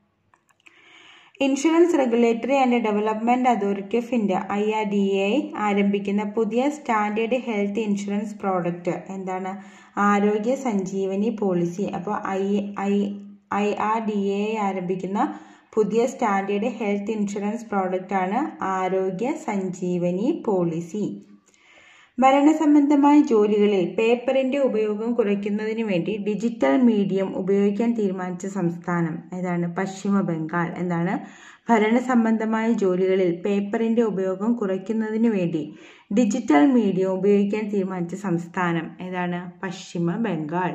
insurance regulatory and development authority of India I R D A ആരംഭിക്കുന്ന പുതിയ standard health insurance product എന്താണ് Arogya Sanjeevani policy അപ്പോൾ I I I R D A ആരംഭിക്കുന്ന പുതിയ standard health insurance product ആണ് ആരോഗ്യ Sanjeevani policy ഭരണസംബന്ധമായ ജോലികളിൽ പേപ്പറിന്റെ ഉപയോഗം കുറയ്ക്കുന്നതിന് വേണ്ടി ഡിജിറ്റൽ മീഡിയം ഉപയോഗിക്കാൻ തീരുമാനിച്ച സംസ്ഥാനം ഏതാണ് പശ്ചിമ ബംഗാൾ എന്താണ് ഭരണസംബന്ധമായ ജോലികളിൽ പേപ്പറിന്റെ ഉപയോഗം കുറയ്ക്കുന്നതിന് വേണ്ടി ഡിജിറ്റൽ മീഡിയം ഉപയോഗിക്കാൻ തീരുമാനിച്ച സംസ്ഥാനം ഏതാണ് പശ്ചിമ ബംഗാൾ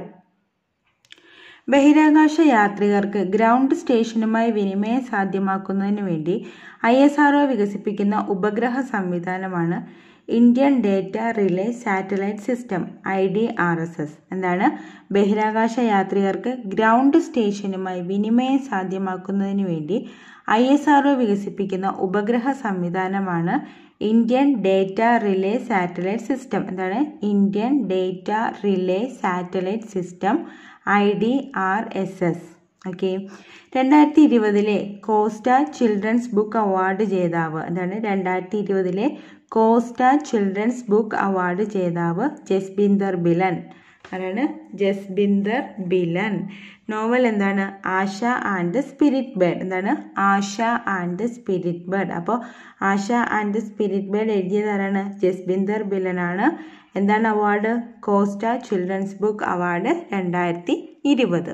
ബഹിരാകാശ യാത്രികർക്ക് ഗ്രൗണ്ട് സ്റ്റേഷനുമായി വിനിമയം സാധ്യമാക്കുന്നതിന് വേണ്ടി ഐ എസ് ആർഒ വികസിപ്പിക്കുന്ന ഉപഗ്രഹ സംവിധാനമാണ് Indian data relay satellite system I D R S S എന്താണ് ബഹിരാകാശ യാത്രികർക്ക് ഗ്രൗണ്ട് സ്റ്റേഷനുമായി വിനിമയം സാധ്യമാക്കുന്നതിന് വേണ്ടി ഐ എസ് ആർഒ വികസിപ്പിക്കുന്ന ഉപഗ്രഹ സംവിധാനമാണ് Indian data relay satellite system എന്താണ് Indian data relay satellite system I D R S S okay രണ്ടായിരത്തി ഇരുപതിലെ കോസ്റ്റ ചിൽഡ്രൻസ് ബുക്ക് അവാർഡ് ജേതാവ് എന്താണ് രണ്ടായിരത്തി ഇരുപതിലെ കോസ്റ്റ ചിൽഡ്രൻസ് ബുക്ക് അവാർഡ് ജേതാവ് ജസ്ബിന്ദർ ബിലൻ ആരാണ് ജസ്ബിന്ദർ ബിലൻ നോവൽ എന്താണ് ആശ ആൻഡ് സ്പിരിറ്റ് ബേർഡ് എന്താണ് ആശ ആൻഡ് സ്പിരിറ്റ് ബേർഡ് അപ്പോൾ ആശ ആൻഡ് സ്പിരിറ്റ് ബേർഡ് എഴുതിയത് ആരാണ് ജസ്ബിന്ദർ ബിലൻ ആണ് എന്താണ് award Costa children's book award രണ്ടായിരത്തി ഇരുപത്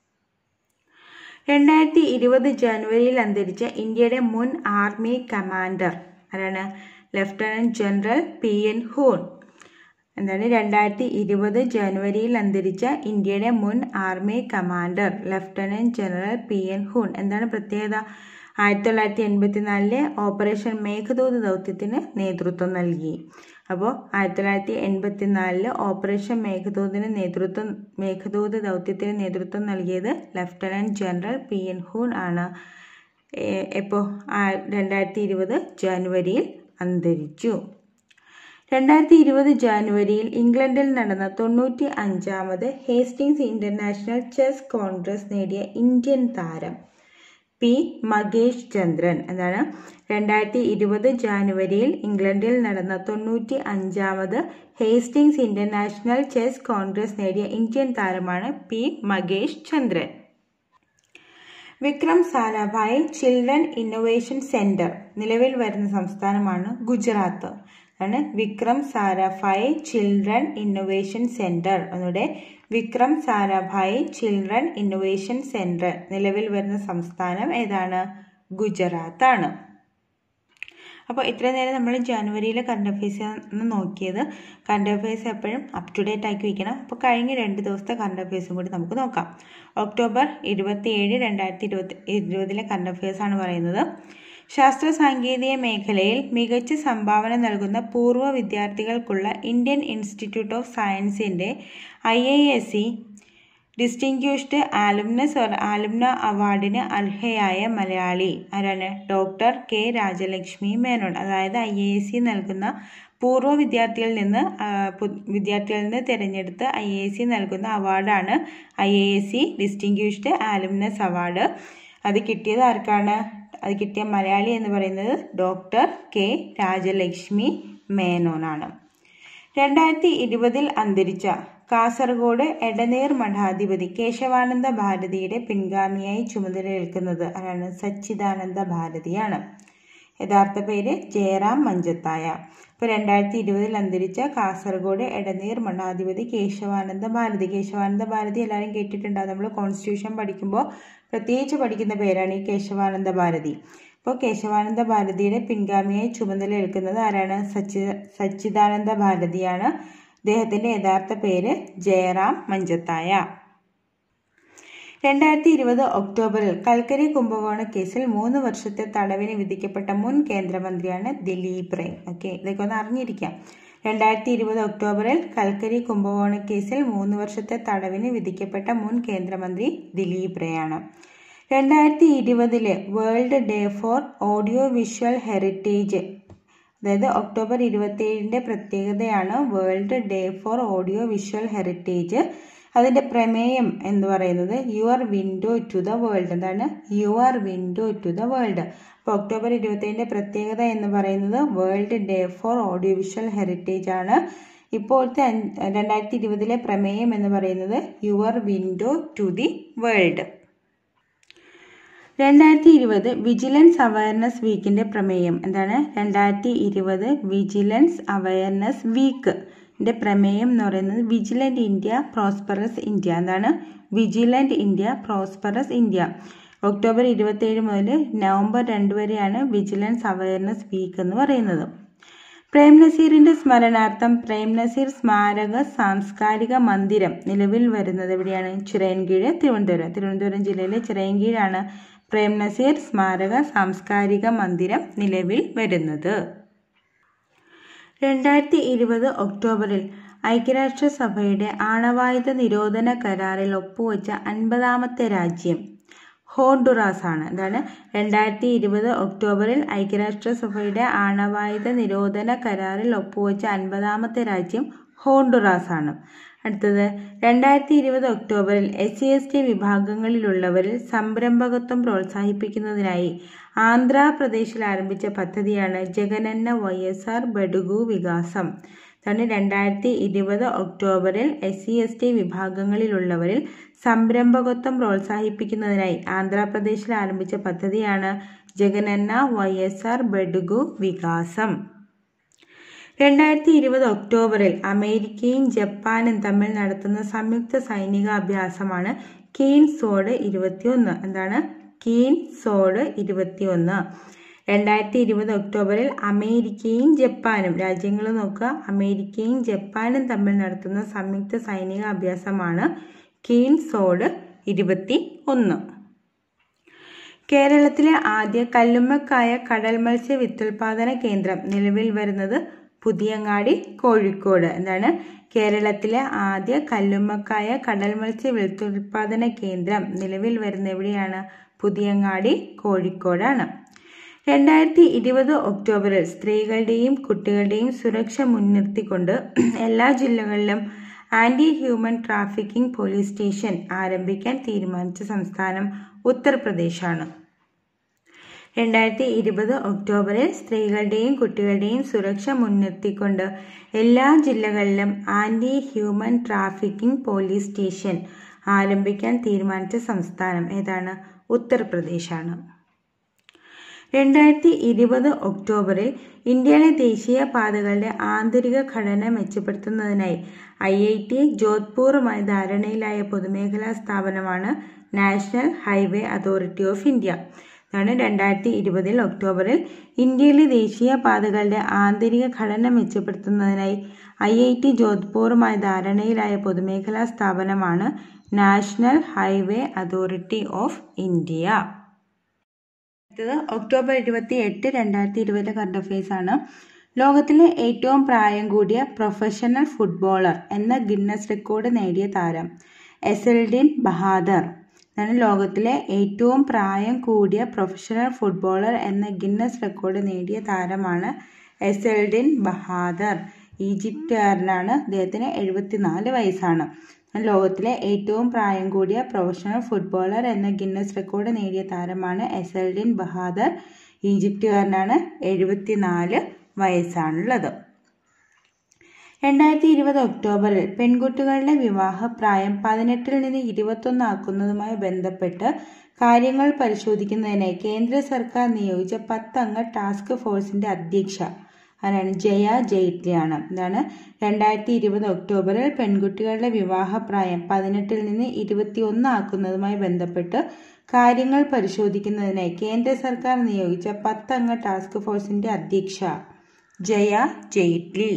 രണ്ടായിരത്തി ഇരുപത് ജനുവരിയിൽ അന്തരിച്ച ഇന്ത്യയുടെ മുൻ ആർമി കമാൻഡർ ആരാണ് lieutenant general P N Hoon എന്താണ് രണ്ടായിരത്തി ഇരുപത് ജനുവരിയിൽ അന്തരിച്ച ഇന്ത്യയുടെ മുൻ army commander lieutenant general P N Hoon എന്താണ് പ്രത്യേകത ആയിരത്തി തൊള്ളായിരത്തി എൺപത്തിനാലിലെ ഓപ്പറേഷൻ മേഘദൂത് ദൗത്യത്തിന് നേതൃത്വം നൽകി അപ്പോൾ ആയിരത്തി തൊള്ളായിരത്തി എൺപത്തിനാലില് ഓപ്പറേഷൻ മേഘദൂതിന് നേതൃത്വം മേഘദൂത് ദൗത്യത്തിന് നേതൃത്വം നൽകിയത് lieutenant general P N Hoon ആണ് എപ്പോൾ രണ്ടായിരത്തി ഇരുപത് ജനുവരിയിൽ അന്തരിച്ചു രണ്ടായിരത്തി ഇരുപത് ജാനുവരിയിൽ ഇംഗ്ലണ്ടിൽ നടന്ന തൊണ്ണൂറ്റി അഞ്ചാമത് ഹേസ്റ്റിങ്സ് ഇന്റർനാഷണൽ ചെസ് കോൺഗ്രസ് നേടിയ ഇന്ത്യൻ താരം പി മകേഷ് ചന്ദ്രൻ എന്താണ് രണ്ടായിരത്തി ഇരുപത് ജാനുവരിയിൽ ഇംഗ്ലണ്ടിൽ നടന്ന തൊണ്ണൂറ്റി അഞ്ചാമത് ഹേസ്റ്റിങ്സ് ഇന്റർനാഷണൽ ചെസ് കോൺഗ്രസ് നേടിയ ഇന്ത്യൻ താരമാണ് P Makesh Chandran Vikram Sarabhai children innovation centre നിലവിൽ വരുന്ന സംസ്ഥാനമാണ് ഗുജറാത്ത് ആണ് Vikram Sarabhai children innovation centre ഒന്നുകൂടെ Vikram Sarabhai children innovation centre നിലവിൽ വരുന്ന സംസ്ഥാനം ഏതാണ് ഗുജറാത്ത് ആണ് അപ്പോൾ ഇത്രയും നേരം നമ്മൾ ജനുവരിയിലെ കറണ്ട് അഫയേഴ്സ് ഒന്ന് നോക്കിയത് കറണ്ട് അഫയേഴ്സ് എപ്പോഴും അപ് ടു ഡേറ്റ് ആക്കി വയ്ക്കണം അപ്പോൾ കഴിഞ്ഞ രണ്ട് ദിവസത്തെ കറണ്ട് അഫയേഴ്സും കൂടി നമുക്ക് നോക്കാം ഒക്ടോബർ ഇരുപത്തിയേഴ് രണ്ടായിരത്തി ഇരുപത്തി ഇരുപതിലെ കറണ്ട് അഫയേഴ്സ് ആണ് പറയുന്നത് ശാസ്ത്ര സാങ്കേതിക മേഖലയിൽ മികച്ച സംഭാവന നൽകുന്ന പൂർവ്വ വിദ്യാർത്ഥികൾക്കുള്ള ഇന്ത്യൻ ഇൻസ്റ്റിറ്റ്യൂട്ട് ഓഫ് സയൻസിൻ്റെ I I S C distinguished alumnus or alumna അവാർഡിന് അർഹയായ മലയാളി ആരാണ് ഡോക്ടർ കെ രാജലക്ഷ്മി മേനോൻ അതായത് ഐ എ എസ് സി നൽകുന്ന പൂർവ്വ വിദ്യാർത്ഥികളിൽ നിന്ന് വിദ്യാർത്ഥികളിൽ നിന്ന് തിരഞ്ഞെടുത്ത് ഐ എ എസ് സി നൽകുന്ന അവാർഡാണ് I A S C distinguished alumnus award അത് കിട്ടിയത് ആർക്കാണ് അത് കിട്ടിയ മലയാളി എന്ന് പറയുന്നത് ഡോക്ടർ കെ രാജലക്ഷ്മി മേനോനാണ് രണ്ടായിരത്തി ഇരുപതിൽ അന്തരിച്ച കാസർഗോഡ് എടനീർ മഠാധിപതി കേശവാനന്ദ ഭാരതിയുടെ പിൻഗാമിയായി ചുമതലയേൽക്കുന്നത് ആരാണ് സച്ചിദാനന്ദ ഭാരതിയാണ് യഥാർത്ഥ പേര് ജയറാം മഞ്ചത്തായ ഇപ്പോൾ രണ്ടായിരത്തി ഇരുപതിൽ അന്തരിച്ച കാസർഗോഡ് എടനീർ മഠാധിപതി കേശവാനന്ദ ഭാരതി കേശവാനന്ദ ഭാരതി എല്ലാവരും കേട്ടിട്ടുണ്ടാകും നമ്മൾ കോൺസ്റ്റിറ്റ്യൂഷൻ പഠിക്കുമ്പോൾ പ്രത്യേകിച്ച് പഠിക്കുന്ന പേരാണ് ഈ കേശവാനന്ദ ഭാരതി ഇപ്പോൾ കേശവാനന്ദ ഭാരതിയുടെ പിൻഗാമിയായി ചുമതലയേൽക്കുന്നത് ആരാണ് സച്ചി സച്ചിദാനന്ദ ഭാരതിയാണ് അദ്ദേഹത്തിൻ്റെ യഥാർത്ഥ പേര് ജയറാം മഞ്ചത്തായ രണ്ടായിരത്തി ഇരുപത് ഒക്ടോബറിൽ കൽക്കരി കുംഭകോണ കേസിൽ മൂന്ന് വർഷത്തെ തടവിന് വിധിക്കപ്പെട്ട മുൻ കേന്ദ്രമന്ത്രിയാണ് ദിലീപ് റേ ഓക്കെ ഇതൊക്കെ ഒന്ന് അറിഞ്ഞിരിക്കാം രണ്ടായിരത്തി ഇരുപത് ഒക്ടോബറിൽ കൽക്കരി കുംഭകോണ കേസിൽ മൂന്ന് വർഷത്തെ തടവിന് വിധിക്കപ്പെട്ട മുൻ കേന്ദ്രമന്ത്രി ദിലീപ് റേ ആണ് രണ്ടായിരത്തി ഇരുപതിലെ world day for audio visual heritage അതായത് ഒക്ടോബർ ഇരുപത്തിയേഴിൻ്റെ പ്രത്യേകതയാണ് world day for audio visual heritage അതിൻ്റെ പ്രമേയം എന്ന് പറയുന്നത് your window to the world എന്താണ് your window to the world അപ്പോൾ ഒക്ടോബർ ഇരുപത്തേഴിൻ്റെ പ്രത്യേകത എന്ന് പറയുന്നത് world day for audio visual heritage ആണ് ഇപ്പോഴത്തെ രണ്ടായിരത്തി ഇരുപതിലെ പ്രമേയം എന്ന് പറയുന്നത് your window to the world രണ്ടായിരത്തി ഇരുപത് വിജിലൻസ് അവയർനെസ് വീക്കിൻ്റെ പ്രമേയം എന്താണ് രണ്ടായിരത്തി ഇരുപത് വിജിലൻസ് അവയർനെസ് വീക്ക് ൻ്റെ പ്രമേയം എന്ന് പറയുന്നത് വിജിലൻ്റ് ഇന്ത്യ പ്രോസ്പറസ് ഇന്ത്യ എന്താണ് vigilant India prosperous India October ഇരുപത്തേഴ് മുതൽ നവംബർ രണ്ട് വരെയാണ് വിജിലൻസ് അവയർനെസ് വീക്ക് എന്ന് പറയുന്നത് പ്രേം നസീറിന്റെ സ്മരണാർത്ഥം പ്രേം നസീർ സ്മാരക സാംസ്കാരിക മന്ദിരം നിലവിൽ വരുന്നത് എവിടെയാണ് ചിറയൻകീഴ് തിരുവനന്തപുരം തിരുവനന്തപുരം ജില്ലയിലെ ചിറയൻകീഴാണ് പ്രേം നസീർ സ്മാരക സാംസ്കാരിക മന്ദിരം നിലവിൽ വരുന്നത് രണ്ടായിരത്തി ഇരുപത് ഒക്ടോബറിൽ ഐക്യരാഷ്ട്രസഭയുടെ ആണവായുധ നിരോധന കരാറിൽ ഒപ്പുവെച്ച അൻപതാമത്തെ രാജ്യം ഹോണ്ടുറാസ് ആണ് എന്താണ് രണ്ടായിരത്തി ഇരുപത് ഒക്ടോബറിൽ ഐക്യരാഷ്ട്രസഭയുടെ ആണവായുധ നിരോധന കരാറിൽ ഒപ്പുവെച്ച അൻപതാമത്തെ രാജ്യം ഹോണ്ടുറാസ് ആണ് അടുത്തത് രണ്ടായിരത്തി ഇരുപത് ഒക്ടോബറിൽ എസ് സി എസ് ടി വിഭാഗങ്ങളിലുള്ളവരിൽ സംരംഭകത്വം പ്രോത്സാഹിപ്പിക്കുന്നതിനായി ആന്ധ്രാപ്രദേശിൽ ആരംഭിച്ച പദ്ധതിയാണ് Jagananna Y S R Badugu Vikasam ഇതാണ് രണ്ടായിരത്തി ഇരുപത് ഒക്ടോബറിൽ എസ് സി എസ് ടി വിഭാഗങ്ങളിലുള്ളവരിൽ സംരംഭകത്വം പ്രോത്സാഹിപ്പിക്കുന്നതിനായി ആന്ധ്രാപ്രദേശിൽ ആരംഭിച്ച പദ്ധതിയാണ് Jagananna Y S R Badugu Vikasam രണ്ടായിരത്തി ഇരുപത് ഒക്ടോബറിൽ അമേരിക്കയും ജപ്പാനും തമ്മിൽ നടത്തുന്ന സംയുക്ത സൈനിക അഭ്യാസമാണ് കീൻ സോഡ് ഇരുപത്തിയൊന്ന് എന്താണ് കീൻ സോഡ് ഇരുപത്തിയൊന്ന് രണ്ടായിരത്തി ഇരുപത് ഒക്ടോബറിൽ അമേരിക്കയും ജപ്പാനും രാജ്യങ്ങൾ നോക്കുക അമേരിക്കയും ജപ്പാനും തമ്മിൽ നടത്തുന്ന സംയുക്ത സൈനിക അഭ്യാസമാണ് കീൻ സോഡ് ഇരുപത്തി ഒന്ന് കേരളത്തിലെ ആദ്യ കല്ലുമ്മക്കായ കടൽ മത്സ്യ വിത്തുൽപാദന കേന്ദ്രം നിലവിൽ വരുന്നത് പുതിയങ്ങാടി കോഴിക്കോട് എന്താണ് കേരളത്തിലെ ആദ്യ കല്ലുമ്മക്കായ കടൽ മത്സ്യ വിത്തുൽപാദന കേന്ദ്രം നിലവിൽ വരുന്ന എവിടെയാണ് പുതിയങ്ങാടി കോഴിക്കോടാണ് രണ്ടായിരത്തി ഇരുപത് ഒക്ടോബറിൽ സ്ത്രീകളുടെയും കുട്ടികളുടെയും സുരക്ഷ മുൻനിർത്തിക്കൊണ്ട് എല്ലാ ജില്ലകളിലും anti human trafficking police station ആരംഭിക്കാൻ തീരുമാനിച്ച സംസ്ഥാനം ഉത്തർപ്രദേശാണ് രണ്ടായിരത്തി ഇരുപത് ഒക്ടോബറിൽ സ്ത്രീകളുടെയും കുട്ടികളുടെയും സുരക്ഷ മുൻനിർത്തിക്കൊണ്ട് എല്ലാ ജില്ലകളിലും anti human trafficking police station ആരംഭിക്കാൻ തീരുമാനിച്ച സംസ്ഥാനം ഏതാണ് ഉത്തർപ്രദേശാണ് രണ്ടായിരത്തി ഇരുപത് ഒക്ടോബറിൽ ഇന്ത്യയിലെ ദേശീയ പാതകളുടെ ആന്തരിക ഘടന മെച്ചപ്പെടുത്തുന്നതിനായി ഐ ഐ ടി ജോധ്പൂറുമായി ധാരണയിലായ പൊതുമേഖലാ സ്ഥാപനമാണ് national highway authority of India ഇതാണ് രണ്ടായിരത്തി ഇരുപതിൽ ഒക്ടോബറിൽ ഇന്ത്യയിലെ ദേശീയ പാതകളുടെ ആന്തരിക ഘടന മെച്ചപ്പെടുത്തുന്നതിനായി ഐ ഐ ടി ജോധ്പൂറുമായി ധാരണയിലായ പൊതുമേഖലാ സ്ഥാപനമാണ് national highway authority of India അടുത്തത് ഒക്ടോബർ ഇരുപത്തി എട്ട് രണ്ടായിരത്തി ഇരുപത് കറണ്ട് അഫയേഴ്സ് ആണ് ലോകത്തിലെ ഏറ്റവും പ്രായം കൂടിയ പ്രൊഫഷണൽ ഫുട്ബോളർ എന്ന ഗിന്നസ് റെക്കോർഡ് നേടിയ താരം എസൽഡിൻ ബഹാദർ ഇതാണ് ലോകത്തിലെ ഏറ്റവും പ്രായം കൂടിയ പ്രൊഫഷണൽ ഫുട്ബോളർ എന്ന ഗിന്നസ് റെക്കോർഡ് നേടിയ താരമാണ് എസൽഡിൻ ബഹാദർ ഈജിപ്തുകാരനാണ് അദ്ദേഹത്തിന് എഴുപത്തിനാല് വയസ്സാണ് ലോകത്തിലെ ഏറ്റവും പ്രായം കൂടിയ പ്രൊഫഷണൽ ഫുട്ബോളർ എന്ന ഗിന്നസ് റെക്കോർഡ് നേടിയ താരമാണ് എസൽഡിൻ ബഹാദർ ഈജിപ്തുകാരനാണ് എഴുപത്തിനാല് വയസ്സാണുള്ളത് രണ്ടായിരത്തി ഇരുപത് ഒക്ടോബറിൽ പെൺകുട്ടികളുടെ വിവാഹ പ്രായം പതിനെട്ടിൽ നിന്ന് ഇരുപത്തൊന്ന് ആക്കുന്നതുമായി ബന്ധപ്പെട്ട് കാര്യങ്ങൾ പരിശോധിക്കുന്നതിനായി കേന്ദ്ര സർക്കാർ നിയോഗിച്ച പത്തംഗ ടാസ്ക് ഫോഴ്സിന്റെ അധ്യക്ഷ ആരാണ് ജയ ജെയ്റ്റ്ലിയാണ് എന്താണ് രണ്ടായിരത്തി ഇരുപത് ഒക്ടോബറിൽ പെൺകുട്ടികളുടെ വിവാഹപ്രായം പതിനെട്ടിൽ നിന്ന് ഇരുപത്തി ഒന്ന് ആക്കുന്നതുമായി ബന്ധപ്പെട്ട് കാര്യങ്ങൾ പരിശോധിക്കുന്നതിനായി കേന്ദ്ര സർക്കാർ നിയോഗിച്ച പത്തംഗ ടാസ്ക് ഫോഴ്സിന്റെ അധ്യക്ഷ ജയ ജെയ്റ്റ്ലി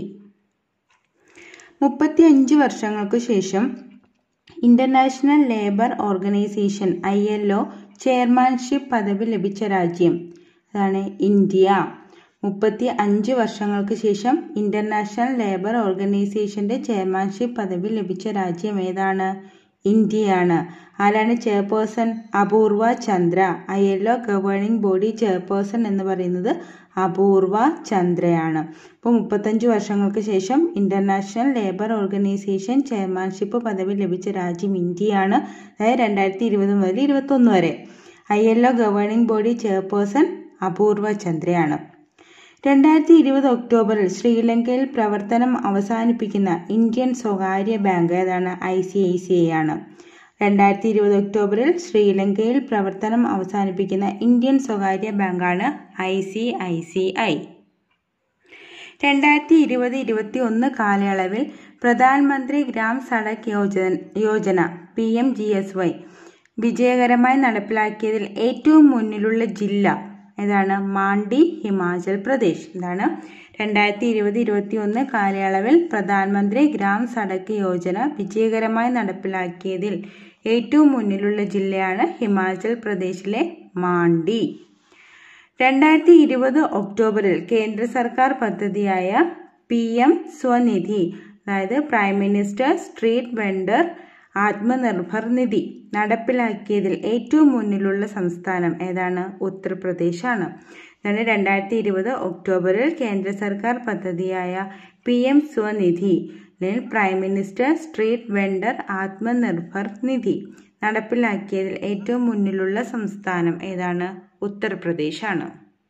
മുപ്പത്തിയഞ്ച് വർഷങ്ങൾക്കു ശേഷം international labour organisation I L O chairmanship പദവി ലഭിച്ച രാജ്യം അതാണ് ഇന്ത്യ മുപ്പത്തി അഞ്ച് വർഷങ്ങൾക്ക് ശേഷം ഇന്റർനാഷണൽ ലേബർ ഓർഗനൈസേഷന്റെ ചെയർമാൻഷിപ്പ് പദവി ലഭിച്ച രാജ്യം ഏതാണ് ഇന്ത്യയാണ് ആരാണ് chairperson Apurva Chandra I L O governing body chairperson എന്ന് പറയുന്നത് അപൂർവ ചന്ദ്രയാണ് അപ്പോൾ മുപ്പത്തഞ്ച് വർഷങ്ങൾക്ക് ശേഷം ഇന്റർനാഷണൽ ലേബർ ഓർഗനൈസേഷൻ ചെയർമാൻഷിപ്പ് പദവി ലഭിച്ച രാജ്യം ഇന്ത്യയാണ് അതായത് രണ്ടായിരത്തി ഇരുപത് മുതൽ ഇരുപത്തൊന്ന് വരെ I L O governing body chairperson Apurva ചന്ദ്രയാണ് രണ്ടായിരത്തി ഇരുപത് ഒക്ടോബറിൽ ശ്രീലങ്കയിൽ പ്രവർത്തനം അവസാനിപ്പിക്കുന്ന ഇന്ത്യൻ സ്വകാര്യ ബാങ്ക് ഏതാണ് I C I C I ആണ് രണ്ടായിരത്തി ഇരുപത് ഒക്ടോബറിൽ ശ്രീലങ്കയിൽ പ്രവർത്തനം അവസാനിപ്പിക്കുന്ന ഇന്ത്യൻ സ്വകാര്യ ബാങ്കാണ് I C I C I രണ്ടായിരത്തി ഇരുപത് ഇരുപത്തി ഒന്ന് കാലയളവിൽ Pradhan Mantri Gram Sadak Yojana Yojana P M G S Y വിജയകരമായി നടപ്പിലാക്കിയതിൽ ഏറ്റവും മുന്നിലുള്ള ജില്ല ഏതാണ് മാണ്ഡി ഹിമാചൽ പ്രദേശ് എന്താണ് രണ്ടായിരത്തി ഇരുപത് ഇരുപത്തി ഒന്ന് കാലയളവിൽ പ്രധാനമന്ത്രി ഗ്രാം സഡക് യോജന വിജയകരമായി നടപ്പിലാക്കിയതിൽ ഏറ്റവും മുന്നിലുള്ള ജില്ലയാണ് ഹിമാചൽ പ്രദേശിലെ മാണ്ഡി രണ്ടായിരത്തി ഇരുപത് ഒക്ടോബറിൽ കേന്ദ്ര സർക്കാർ പദ്ധതിയായ പി എം സ്വനിധി അതായത് prime minister street vendor Atmanirbhar Nidhi നടപ്പിലാക്കിയതിൽ ഏറ്റവും മുന്നിലുള്ള സംസ്ഥാനം ഏതാണ് ഉത്തർപ്രദേശാണ് ഇതാണ് രണ്ടായിരത്തി ഇരുപത് ഒക്ടോബറിൽ കേന്ദ്ര സർക്കാർ പദ്ധതിയായ P M Svanidhi prime minister street vendor Atmanirbhar Nidhi നടപ്പിലാക്കിയതിൽ ഏറ്റവും മുന്നിലുള്ള സംസ്ഥാനം ഏതാണ് ഉത്തർപ്രദേശാണ്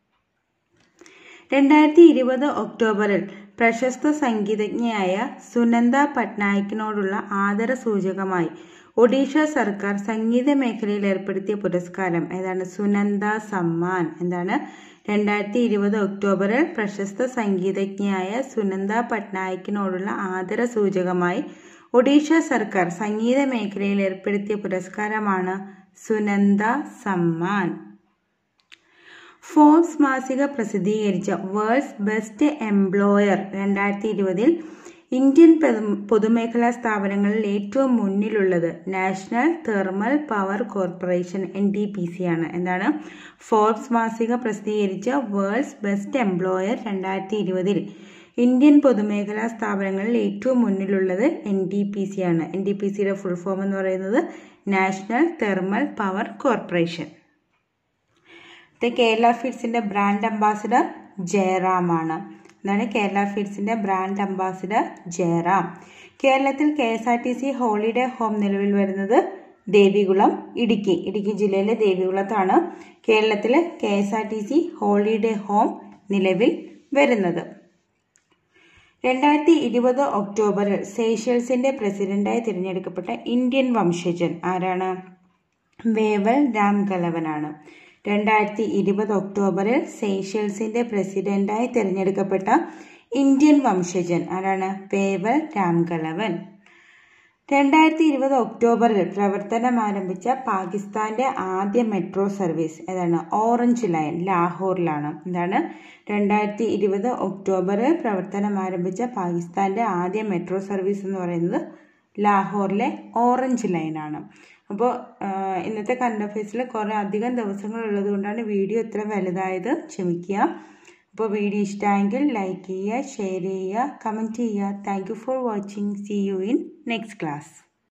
രണ്ടായിരത്തി ഇരുപത് ഒക്ടോബറിൽ പ്രശസ്ത സംഗീതജ്ഞയായ സുനന്ദ പട്നായിക്കിനോടുള്ള ആദര സൂചകമായി ഒഡീഷ സർക്കാർ സംഗീത മേഖലയിൽ ഏർപ്പെടുത്തിയ പുരസ്കാരം ഏതാണ് സുനന്ദ സമ്മാൻ എന്താണ് രണ്ടായിരത്തി ഇരുപത് ഒക്ടോബറിൽ പ്രശസ്ത സംഗീതജ്ഞയായ സുനന്ദ പട്നായിക്കിനോടുള്ള ആദര സൂചകമായി ഒഡീഷ സർക്കാർ സംഗീത മേഖലയിൽ ഏർപ്പെടുത്തിയ പുരസ്കാരമാണ് സുനന്ദ സമ്മാൻ ഫോർബ്സ് മാസിക പ്രസിദ്ധീകരിച്ച വേൾഡ്സ് ബെസ്റ്റ് എംപ്ലോയർ രണ്ടായിരത്തി ഇരുപതിൽ ഇന്ത്യൻ പൊതുമേഖലാ സ്ഥാപനങ്ങളിൽ ഏറ്റവും മുന്നിലുള്ളത് national thermal power corporation N T P C ആണ് എന്താണ് ഫോർബ്സ് മാസിക പ്രസിദ്ധീകരിച്ച വേൾഡ്സ് ബെസ്റ്റ് എംപ്ലോയർ രണ്ടായിരത്തി ഇരുപതിൽ ഇന്ത്യൻ പൊതുമേഖലാ സ്ഥാപനങ്ങളിൽ ഏറ്റവും മുന്നിലുള്ളത് എൻ ഡി പി സി ആണ് എൻ ഡി പി സിയുടെ ഫുൾ ഫോം എന്ന് പറയുന്നത് national thermal power corporation Kerala ഫീഡ്സിന്റെ ബ്രാൻഡ് അംബാസിഡർ ജയറാം ആണ് എന്താണ് കേരള ഫീഡ്സിന്റെ ബ്രാൻഡ് അംബാസിഡർ ജയറാം കേരളത്തിൽ K S R T C holiday home നിലവിൽ വരുന്നത് ദേവികുളം ഇടുക്കി ഇടുക്കി ജില്ലയിലെ ദേവികുളത്താണ് കേരളത്തിലെ K S R T C holiday home നിലവിൽ വരുന്നത് രണ്ടായിരത്തി ഇരുപത് ഒക്ടോബറിൽ സേഷ്യൽസിന്റെ പ്രസിഡന്റായി തിരഞ്ഞെടുക്കപ്പെട്ട ഇന്ത്യൻ വംശജൻ ആരാണ് വേവൽ രാം കലവനാണ് രണ്ടായിരത്തി ഇരുപത് ഒക്ടോബറിൽ സേഷ്യൽസിന്റെ പ്രസിഡന്റായി തിരഞ്ഞെടുക്കപ്പെട്ട ഇന്ത്യൻ വംശജൻ ആരാണ് വേവൽ രാംകലവൻ രണ്ടായിരത്തി ഇരുപത് ഒക്ടോബറിൽ പ്രവർത്തനം ആരംഭിച്ച പാകിസ്ഥാന്റെ ആദ്യ മെട്രോ സർവീസ് ഏതാണ് ഓറഞ്ച് ലൈൻ ലാഹോറിലാണ് എന്താണ് രണ്ടായിരത്തി ഇരുപത് ഒക്ടോബറിൽ പ്രവർത്തനം ആരംഭിച്ച പാകിസ്ഥാന്റെ ആദ്യ മെട്രോ സർവീസ് എന്ന് പറയുന്നത് ലാഹോറിലെ ഓറഞ്ച് ലൈനാണ് അപ്പോൾ ഇന്നത്തെ കറണ്ട് അഫയേഴ്സിൽ കുറേ അധികം ദിവസങ്ങൾ ഉള്ളത് കൊണ്ടാണ് വീഡിയോ ഇത്ര വലുതായത് ക്ഷമിക്കുക അപ്പോൾ വീഡിയോ ഇഷ്ടമായെങ്കിൽ ലൈക്ക് ചെയ്യുക ഷെയർ ചെയ്യുക കമൻറ്റ് ചെയ്യുക thank you for watching see you in next class